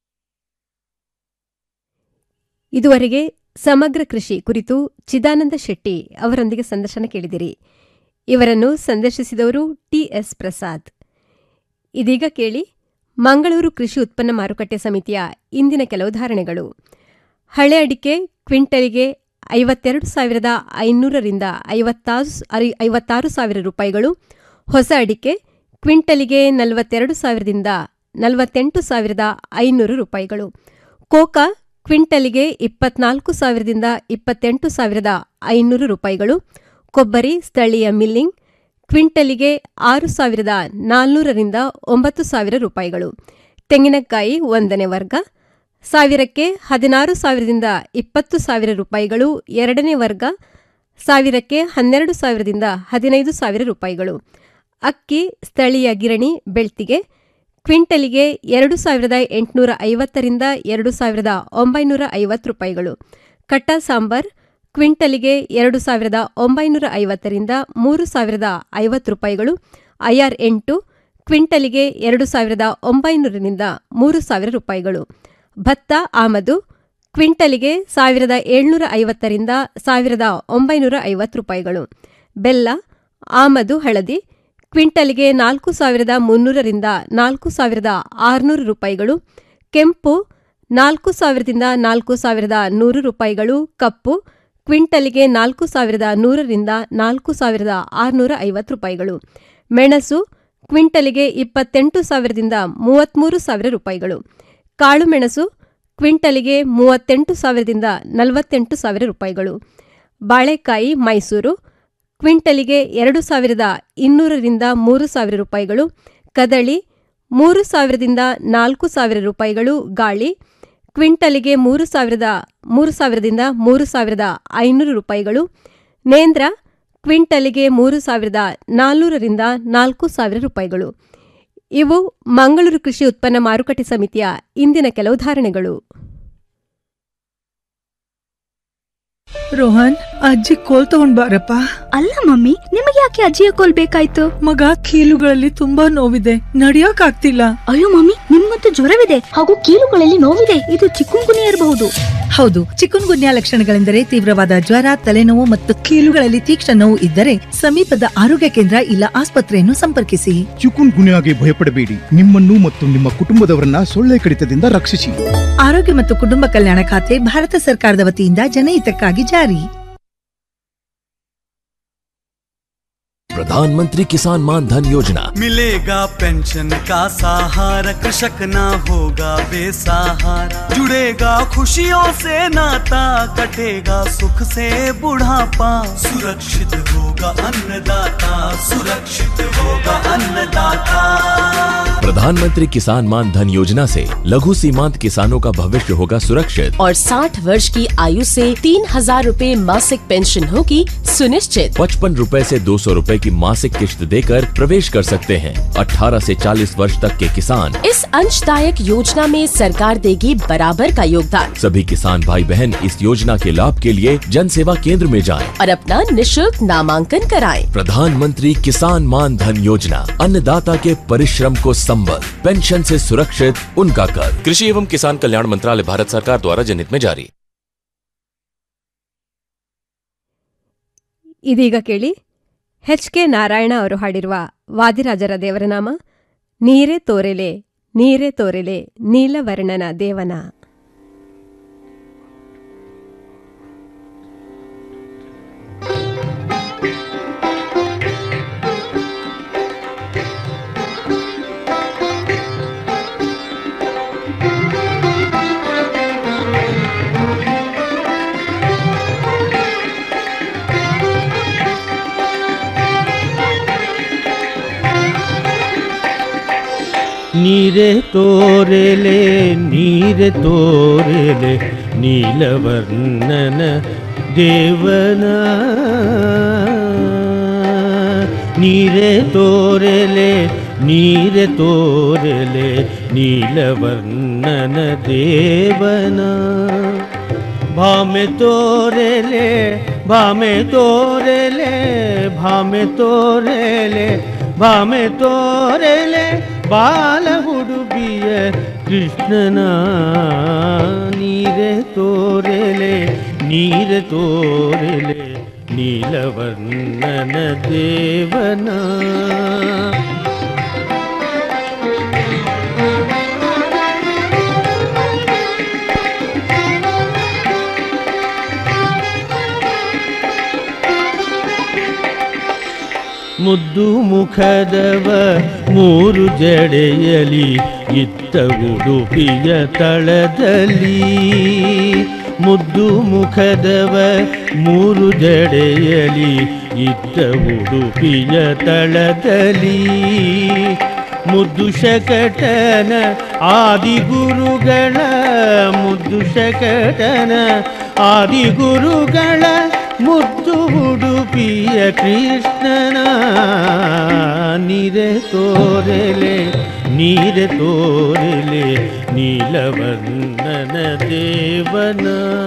ಇದುವರೆಗೆ ಸಮಗ್ರ ಕೃಷಿ ಕುರಿತು ಚಿದಾನಂದ ಶೆಟ್ಟಿ ಅವರೊಂದಿಗೆ ಸಂದರ್ಶನ ಕೇಳಿದಿರಿ ಇವರನ್ನು ಸಂದರ್ಶಿಸಿದವರು ಟಿಎಸ್ ಪ್ರಸಾದ್ ಇದೀಗ ಕೇಳಿ ಮಂಗಳೂರು ಕೃಷಿ ಉತ್ಪನ್ನ ಮಾರುಕಟ್ಟೆ ಸಮಿತಿಯ ಇಂದಿನ ಕೆಲವು ಧಾರಣೆಗಳು ಹಳೆ ಅಡಿಕೆ ಕ್ವಿಂಟಲಿಗೆ ಐವತ್ತೆರಡು ಸಾವಿರದ ಐನೂರರಿಂದ ಐವತ್ತಾರು ಅರಿ- ಐವತ್ತಾರು ಸಾವಿರ ರೂಪಾಯಿಗಳು ಹೊಸ ಅಡಿಕೆ ಕ್ವಿಂಟಲಿಗೆ ನಲವತ್ತೆರಡು ಸಾವಿರದಿಂದ ನಲವತ್ತೆಂಟು ಸಾವಿರದ ಐನೂರು ರೂಪಾಯಿಗಳು ಕೋಕಾ ಕ್ವಿಂಟಲಿಗೆ ಇಪ್ಪತ್ನಾಲ್ಕು ಸಾವಿರದಿಂದ ಇಪ್ಪತ್ತೆಂಟು ಸಾವಿರದ ಐನೂರು ರೂಪಾಯಿಗಳು ಕೊಬ್ಬರಿ ಸ್ಥಳೀಯ ಮಿಲ್ಲಿಂಗ್ ಕ್ವಿಂಟಲಿಗೆ ಆರು ಸಾವಿರದ ನಾಲ್ನೂರರಿಂದ ಒಂಬತ್ತು ಸಾವಿರ ರೂಪಾಯಿಗಳು ತೆಂಗಿನಕಾಯಿ ಒಂದನೇ ವರ್ಗ ಸಾವಿರಕ್ಕೆ ಹದಿನಾರು ಸಾವಿರದಿಂದ ಇಪ್ಪತ್ತು ಸಾವಿರ ರೂಪಾಯಿಗಳು ಎರಡನೇ ವರ್ಗ ಸಾವಿರಕ್ಕೆ ಹನ್ನೆರಡು ಸಾವಿರದಿಂದ ಹದಿನೈದು ಸಾವಿರ ರೂಪಾಯಿಗಳು ಅಕ್ಕಿ ಸ್ಥಳೀಯ ಗಿರಣಿ ಬೆಳ್ತಿಗೆ ಕ್ವಿಂಟಲಿಗೆ ಎರಡು ಸಾವಿರದ ಎಂಟುನೂರ ಐವತ್ತರಿಂದ ಎರಡು ಸಾವಿರದ ಒಂಬೈನೂರ ಐವತ್ತು ರೂಪಾಯಿಗಳು ಕಟ್ಟ ಸಾಂಬಾರ್ ಕ್ವಿಂಟಲಿಗೆ ಎರಡು ಸಾವಿರದ ಒಂಬೈನೂರ ಐವತ್ತರಿಂದ ಮೂರು ಸಾವಿರದ ಐವತ್ತು ರೂಪಾಯಿಗಳು ಐಆರ್ ಎಂಟು ಕ್ವಿಂಟಲಿಗೆ ಎರಡು ಸಾವಿರದ ಒಂಬೈನೂರರಿಂದ ಮೂರು ಸಾವಿರ ರೂಪಾಯಿಗಳು ಭತ್ತ ಆಮದು ಕ್ವಿಂಟಲಿಗೆ ಸಾವಿರದ ಏಳ್ನೂರ ಐವತ್ತರಿಂದ ಸಾವಿರದ ಒಂಬೈನೂರ ಐವತ್ತು ರೂಪಾಯಿಗಳು ಬೆಲ್ಲ ಆಮದು ಹಳದಿ ಕ್ವಿಂಟಲಿಗೆ ನಾಲ್ಕು ಸಾವಿರದ ಮುನ್ನೂರರಿಂದ ನಾಲ್ಕು ಸಾವಿರದ ಆರುನೂರು ರೂಪಾಯಿಗಳು ಕೆಂಪು ನಾಲ್ಕು ಸಾವಿರದಿಂದ ನಾಲ್ಕು ಸಾವಿರದ ನೂರು ರೂಪಾಯಿಗಳು ಕಪ್ಪು ಕ್ವಿಂಟಲಿಗೆ ನಾಲ್ಕು ಸಾವಿರದ ನೂರರಿಂದ ನಾಲ್ಕು ಸಾವಿರದ ಆರುನೂರ ಐವತ್ತು ರೂಪಾಯಿಗಳು ಮೆಣಸು ಕ್ವಿಂಟಲಿಗೆ ಇಪ್ಪತ್ತೆಂಟು ಸಾವಿರದಿಂದ ಮೂವತ್ತ್ಮೂರು ಸಾವಿರ ರೂಪಾಯಿಗಳು ಕಾಳುಮೆಣಸು ಕ್ವಿಂಟಲಿಗೆ ಮೂವತ್ತೆಂಟು ಸಾವಿರದಿಂದ ನಲವತ್ತೆಂಟು ಸಾವಿರ ರೂಪಾಯಿಗಳು ಬಾಳೆಕಾಯಿ ಮೈಸೂರು ಕ್ವಿಂಟಲಿಗೆ ಎರಡು ಸಾವಿರದ ಇನ್ನೂರರಿಂದ ಮೂರು ಸಾವಿರ ರೂಪಾಯಿಗಳು ಕದಳಿ ಮೂರು ಸಾವಿರದಿಂದ ನಾಲ್ಕು ಸಾವಿರ ರೂಪಾಯಿಗಳು ಗಾಳಿ ಕ್ವಿಂಟಲಿಗೆ ಮೂರು ಸಾವಿರದ ಮೂರು ಸಾವಿರದಿಂದ ಮೂರು ಸಾವಿರದ ಐನೂರು ರೂಪಾಯಿಗಳು ನೇಂದ್ರ ಕ್ವಿಂಟಲಿಗೆ ಮೂರು ಸಾವಿರದ ನಾಲ್ನೂರರಿಂದ ನಾಲ್ಕು ಸಾವಿರ ರೂಪಾಯಿಗಳು ಇವು ಮಂಗಳೂರು ಕೃಷಿ ಉತ್ಪನ್ನ ಮಾರುಕಟ್ಟೆ ಸಮಿತಿಯ ಇಂದಿನ ಕೆಲವು ಧಾರಣೆಗಳು ರೋಹನ್ ಅಜ್ಜಿ ಕೋಲ್ ತಗೊಂಡ್ ಬಾರಪ್ಪ ಅಲ್ಲ ಮಮ್ಮಿ ನಿಮಗೆ ಯಾಕೆ ಅಜ್ಜಿಯ ಕೋಲ್ ಬೇಕಾಯ್ತು ಮಗ ಕೀಲುಗಳಲ್ಲಿ ತುಂಬಾ ನೋವಿದೆ ನಡಿಯಕ್ ಆಗ್ತಿಲ್ಲ ಅಯ್ಯೋ ಮಮ್ಮಿ ನಿಮ್ಗಂತೂ ಜ್ವರವಿದೆ ಹಾಗೂ ಕೀಲುಗಳಲ್ಲಿ ನೋವಿದೆ ಇದು ಚಿಕ್ಕುಂಗುನಿಯ ಇರಬಹುದು ಹೌದು ಚಿಕನ್ ಗುನ್ಯಾ ಲಕ್ಷಣಗಳೆಂದರೆ ತೀವ್ರವಾದ ಜ್ವರ ತಲೆನೋವು ಮತ್ತು ಕೀಲುಗಳಲ್ಲಿ ತೀಕ್ಷ್ಣ ನೋವು ಇದ್ದರೆ ಸಮೀಪದ ಆರೋಗ್ಯ ಕೇಂದ್ರ ಇಲ್ಲ ಆಸ್ಪತ್ರೆಯನ್ನು ಸಂಪರ್ಕಿಸಿ ಚಿಕುನ್ ಗುನ್ಯಾಗೆ ಭಯಪಡಬೇಡಿ ನಿಮ್ಮನ್ನು ಮತ್ತು ನಿಮ್ಮ ಕುಟುಂಬದವರನ್ನ ಸೊಳ್ಳೆ ಕಡಿತದಿಂದ ರಕ್ಷಿಸಿ ಆರೋಗ್ಯ ಮತ್ತು ಕುಟುಂಬ ಕಲ್ಯಾಣ ಖಾತೆ ಭಾರತ ಸರ್ಕಾರದ ವತಿಯಿಂದ ಜನಹಿತಕ್ಕಾಗಿ ಜಾರಿ प्रधानमंत्री किसान मान धन योजना मिलेगा पेंशन का सहारा कृषक ना होगा बेसहारा जुड़ेगा खुशियों से नाता कटेगा सुख से बुढ़ापा सुरक्षित होगा अन्नदाता सुरक्षित होगा अन्नदाता प्रधानमंत्री किसान मान धन योजना से लघु सीमांत किसानों का भविष्य होगा सुरक्षित और 60 वर्ष की आयु से तीन हजार रूपए मासिक पेंशन होगी सुनिश्चित पचपन रूपए ऐसी दो सौ रूपए की मासिक किश्त देकर प्रवेश कर सकते हैं 18 से 40 वर्ष तक के किसान इस अंशदायक योजना में सरकार देगी बराबर का योगदान सभी किसान भाई बहन इस योजना के लाभ के लिए जन सेवा केंद्र में जाएं। और अपना निशुल्क नामांकन कराएं। प्रधानमंत्री किसान मान धन योजना अन्नदाता के परिश्रम को संबल पेंशन से सुरक्षित उनका कर कृषि एवं किसान कल्याण मंत्रालय भारत सरकार द्वारा जनहित में जारी ಇದೀಗ ಕೇಳಿ ಎಚ್ ಕೆ ನಾರಾಯಣ ಅವರು ಹಾಡಿರುವ ವಾದಿರಾಜರ ದೇವರನಾಮ ನೀರೇ ತೋರೆಲೆ ನೀರೇ ತೋರೆಲೆ ನೀಲವರ್ಣನ ದೇವನ ನೀರೆ ತೋರೆಲೆ ನೀರೆ ತೋರೆಲೆ ನೀಲವರ್ಣನ ದೇವನ ನೀರೆ ತೋರೆಲೆ ನೀರೆ ತೋರೆಲೆ ನೀಲವರ್ಣನ ದೇವನ ಭಾಮೆ ತೋರೆಲೆ ಭಾಮೆ ತೋರೆಲೆ ಭಾಮೆ ತೋರೆಲೆ ಭಾಮೆ ತೋರೆಲೆ ಬಾಲ ಹುಡುಬಿಯ ಕೃಷ್ಣನ ನೀರೆ ತೋರೆಲೆ ನೀರೆ ತೋರೆಲೆ ನೀಲವರ್ಣನ ದೇವನ ಮುದ್ದು ಮುಖದವ ಮೂರು ಜಡೆಯಲಿ ಇತ್ತ ಉಡುಪಿಯ ತಳದಲ್ಲಿ ಮುದ್ದು ಮುಖದವ ಮೂರು ಜಡೆಯಲಿ ಇತ್ತ ಉಡುಪಿಯ ತಳದಲ್ಲಿ ಮುದ್ದು ಶಕಟನ ಆದಿಗುರುಗಳ ಮುದ್ದು ಶಕಟನ ಆದಿಗುರುಗಳ ಮುದ್ದು ಉಡುಪಿಯ ಕೃಷ್ಣನ ನೀರೆ ತೋರೆಲೆ ನೀರೆ ತೋರೆಲೆ ನೀಲವರ್ಣನ ದೇವನ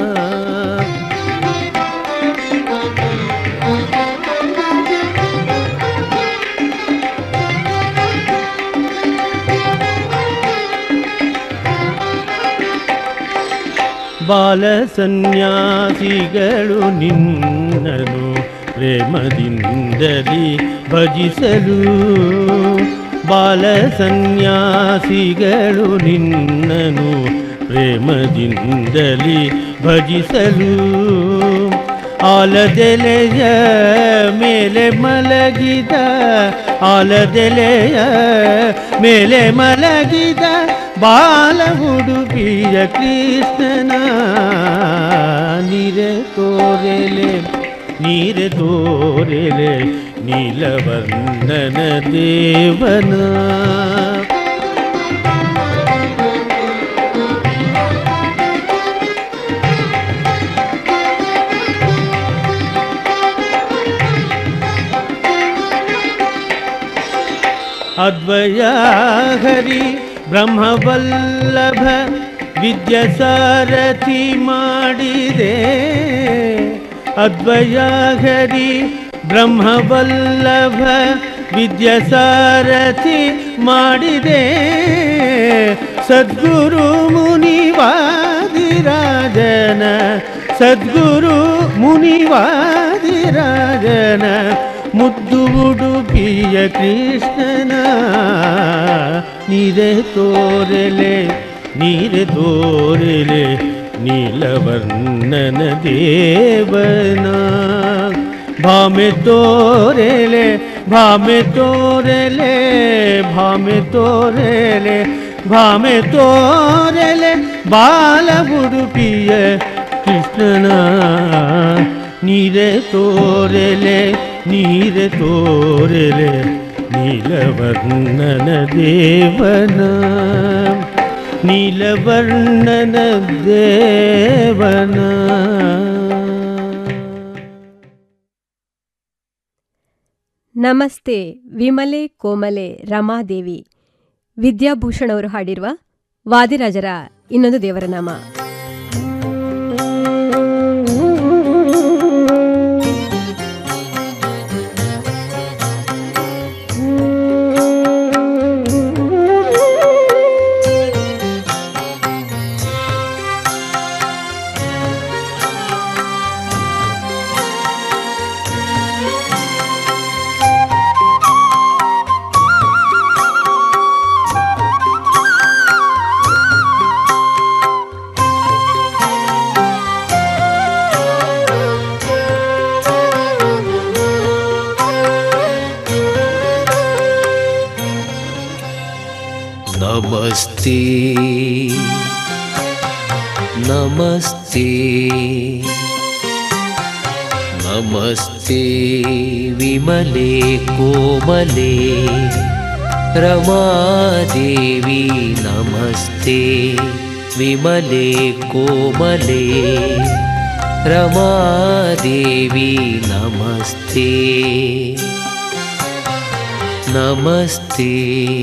ಬಾಲ ಸನ್ಯಾಸಿಗಳು ನಿನ್ನನು ಪ್ರೇಮದಿಂದಲಿ ಭಜಿಸಲು ಬಾಲ ಸನ್ಯಾಸಿಗಳು ನಿನ್ನನು ಪ್ರೇಮದಿಂದಲಿ ಭಜಿಸಲು ಆಲದೆಲೆಯ ಮೇಲೆ ಮಲಗಿದ ಆಲದೆಲೆಯ ಮೇಲೆ ಮಲಗಿದ ಬಾಲ ಉಡುಪಿಯ ಕೃಷ್ಣನ ನೀರೆ ತೋರೆಲೆ ನೀರೆ ತೋರೆಲೆ ನೀಲವರ್ಣನ ದೇವನ ಅದ್ವಯ ಹರಿ ಬ್ರಹ್ಮವಲ್ಲಭ ವಿದ್ಯಸಾರಥಿ ಮಾಡಿದೆ ಅದ್ವಯಾಘರಿ ಬ್ರಹ್ಮವಲ್ಲಭ ವಿದ್ಯಾಸಾರಥಿ ಮಾಡಿದೆ ಸದ್ಗುರು ಮುನಿವಾದಿರಾಜನ ಸದ್ಗುರು ಮುನಿವಾದಿರಾಜನ ಮುದ್ದು ಉಡುಪಿಯ ಕೃಷ್ಣನ ನೀರೆ ತೋರೆಲೆ ನೀರೆ ತೋರೆಲೆ ನೀಲವರ್ಣನ ದೇವನ ಭಾಮೆ ತೋರೆಲೆ ಭಾಮೆ ತೋರೆಲೆ ಭಾಮೆ ತೋರೆಲೆ ಭಾಮೆ ತೋರೆಲೆ ಬಾಲ ಉಡುಪಿಯ ಕೃಷ್ಣನ ನೀರೆ ತೋರೆಲೆ ನೀರೆ ತೋರೆಲೆ ನೀಲವರ್ಣನ ದೇವನ ನೀಲವರ್ಣನ ದೇವನ ನಮಸ್ತೆ ವಿಮಲೆ ಕೋಮಲೆ ರಮಾದೇವಿ ವಿದ್ಯಾಭೂಷಣ್ ಅವರು ಹಾಡಿರುವ ವಾದಿರಾಜರ ಇನ್ನೊಂದು ದೇವರ ನಾಮ नमस्ते नमस्ते नमस्ते विमले कोमले रमादेवी नमस्ते विमले कोमले रमादेवी नमस्ते नमस्ते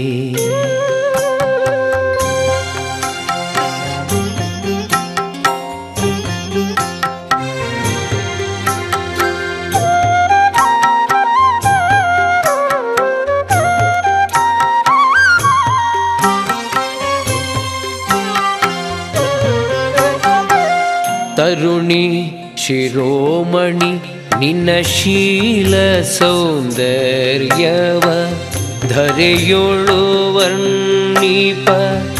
ತರುಣಿ ಶಿರೋಮಣಿ ನಿನ್ನ ಶೀಲ ಸೌಂದರ್ಯವ ಧರೆಯೊಳು ವರ್ಣೀಪ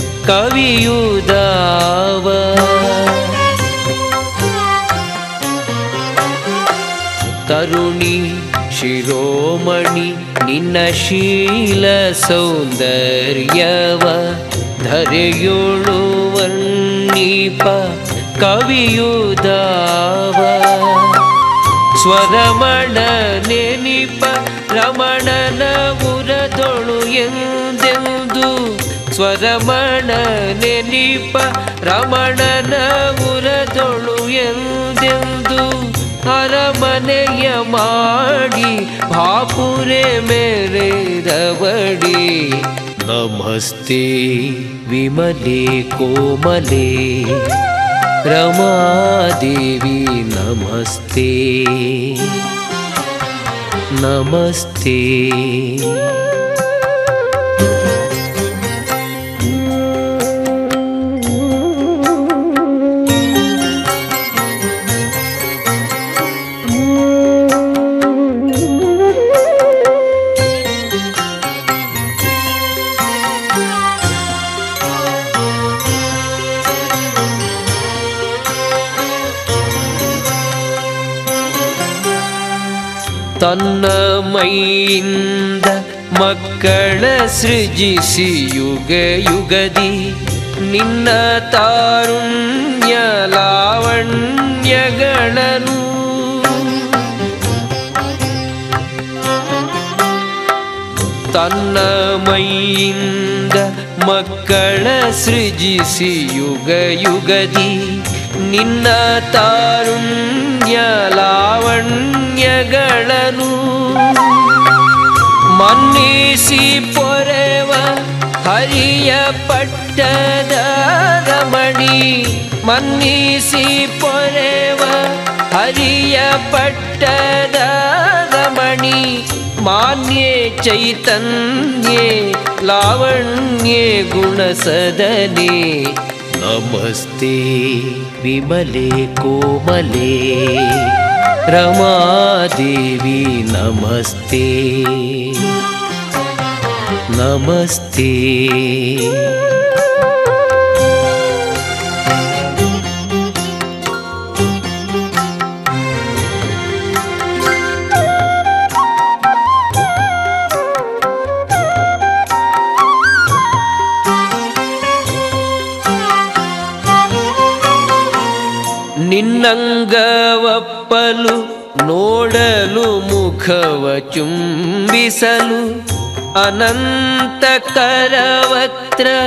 ಕವಿಯುದಾವ ತರುಣಿ ಶಿರೋಮಣಿ ನಿನ್ನ ಶೀಲ ಸೌಂದರ್ಯವ ಧರೆಯೊಳು ವರ್ಣೀಪ ಕವಿಯುದಾವ ಸ್ವರಮಣ ನೆನಿಪ ರಮಣನ ಉರದೊಳು ಎಂದೆಂದು ಸ್ವರಮಣ ನೆನಿಪ ರಮಣನ ಉರದೊಳು ಎಂದೆಂದು ಅರಮನೆಯ ಮಾಡಿ ಭಾಪುರೆ ಮೇರೆದವಡಿ ನಮಸ್ತೆ ವಿಮಲೆ ಕೋಮಲೆ ರಮಾದೇವಿ ನಮಸ್ತೆ ನಮಸ್ತೆ ತನ್ನ ಮೈಯಿಂದ ಮಕ್ಕಳ ಸೃಜಿಸಿ ಯುಗ ಯುಗದಿ ನಿನ್ನ ತಾರುಣ್ಯ ಲಾವಣ್ಯಗಳನ್ನು ತನ್ನ ಮೈಯಿಂದ ಮಕ್ಕಳ ಸೃಜಿಸಿ ಯುಗ ಯುಗದಿ ನಿನ್ನ ತಾರುಣ್ಯ ಲಾವಣ್ಯಗಳನ್ನು ಮನ್ನಿಸಿ ಪೊರೆವ ಹರಿಯ ಪಟ್ಟದ ರಮಣಿ ಮನ್ನಿಸಿ ಪೊರೆವ ಹರಿಯ ಪಟ್ಟದ ರಮಣಿ ಮಾನ್ಯೆ ಚೈತನ್ಯೆ ಲಾವಣ್ಯೆ ಗುಣಸದನೆ ನಮಸ್ತೆ ವಿಮಲೆ ಕೋಮಲೆ ರಮಾದೇವಿ ನಮಸ್ತೆ ನಮಸ್ತೆ ನಿನ್ನಂಗವಪ್ಪಲು ನೋಡಲು ಮುಖವ ಚುಂಬಿಸಲು ಅನಂತ ಕರವತ್ರ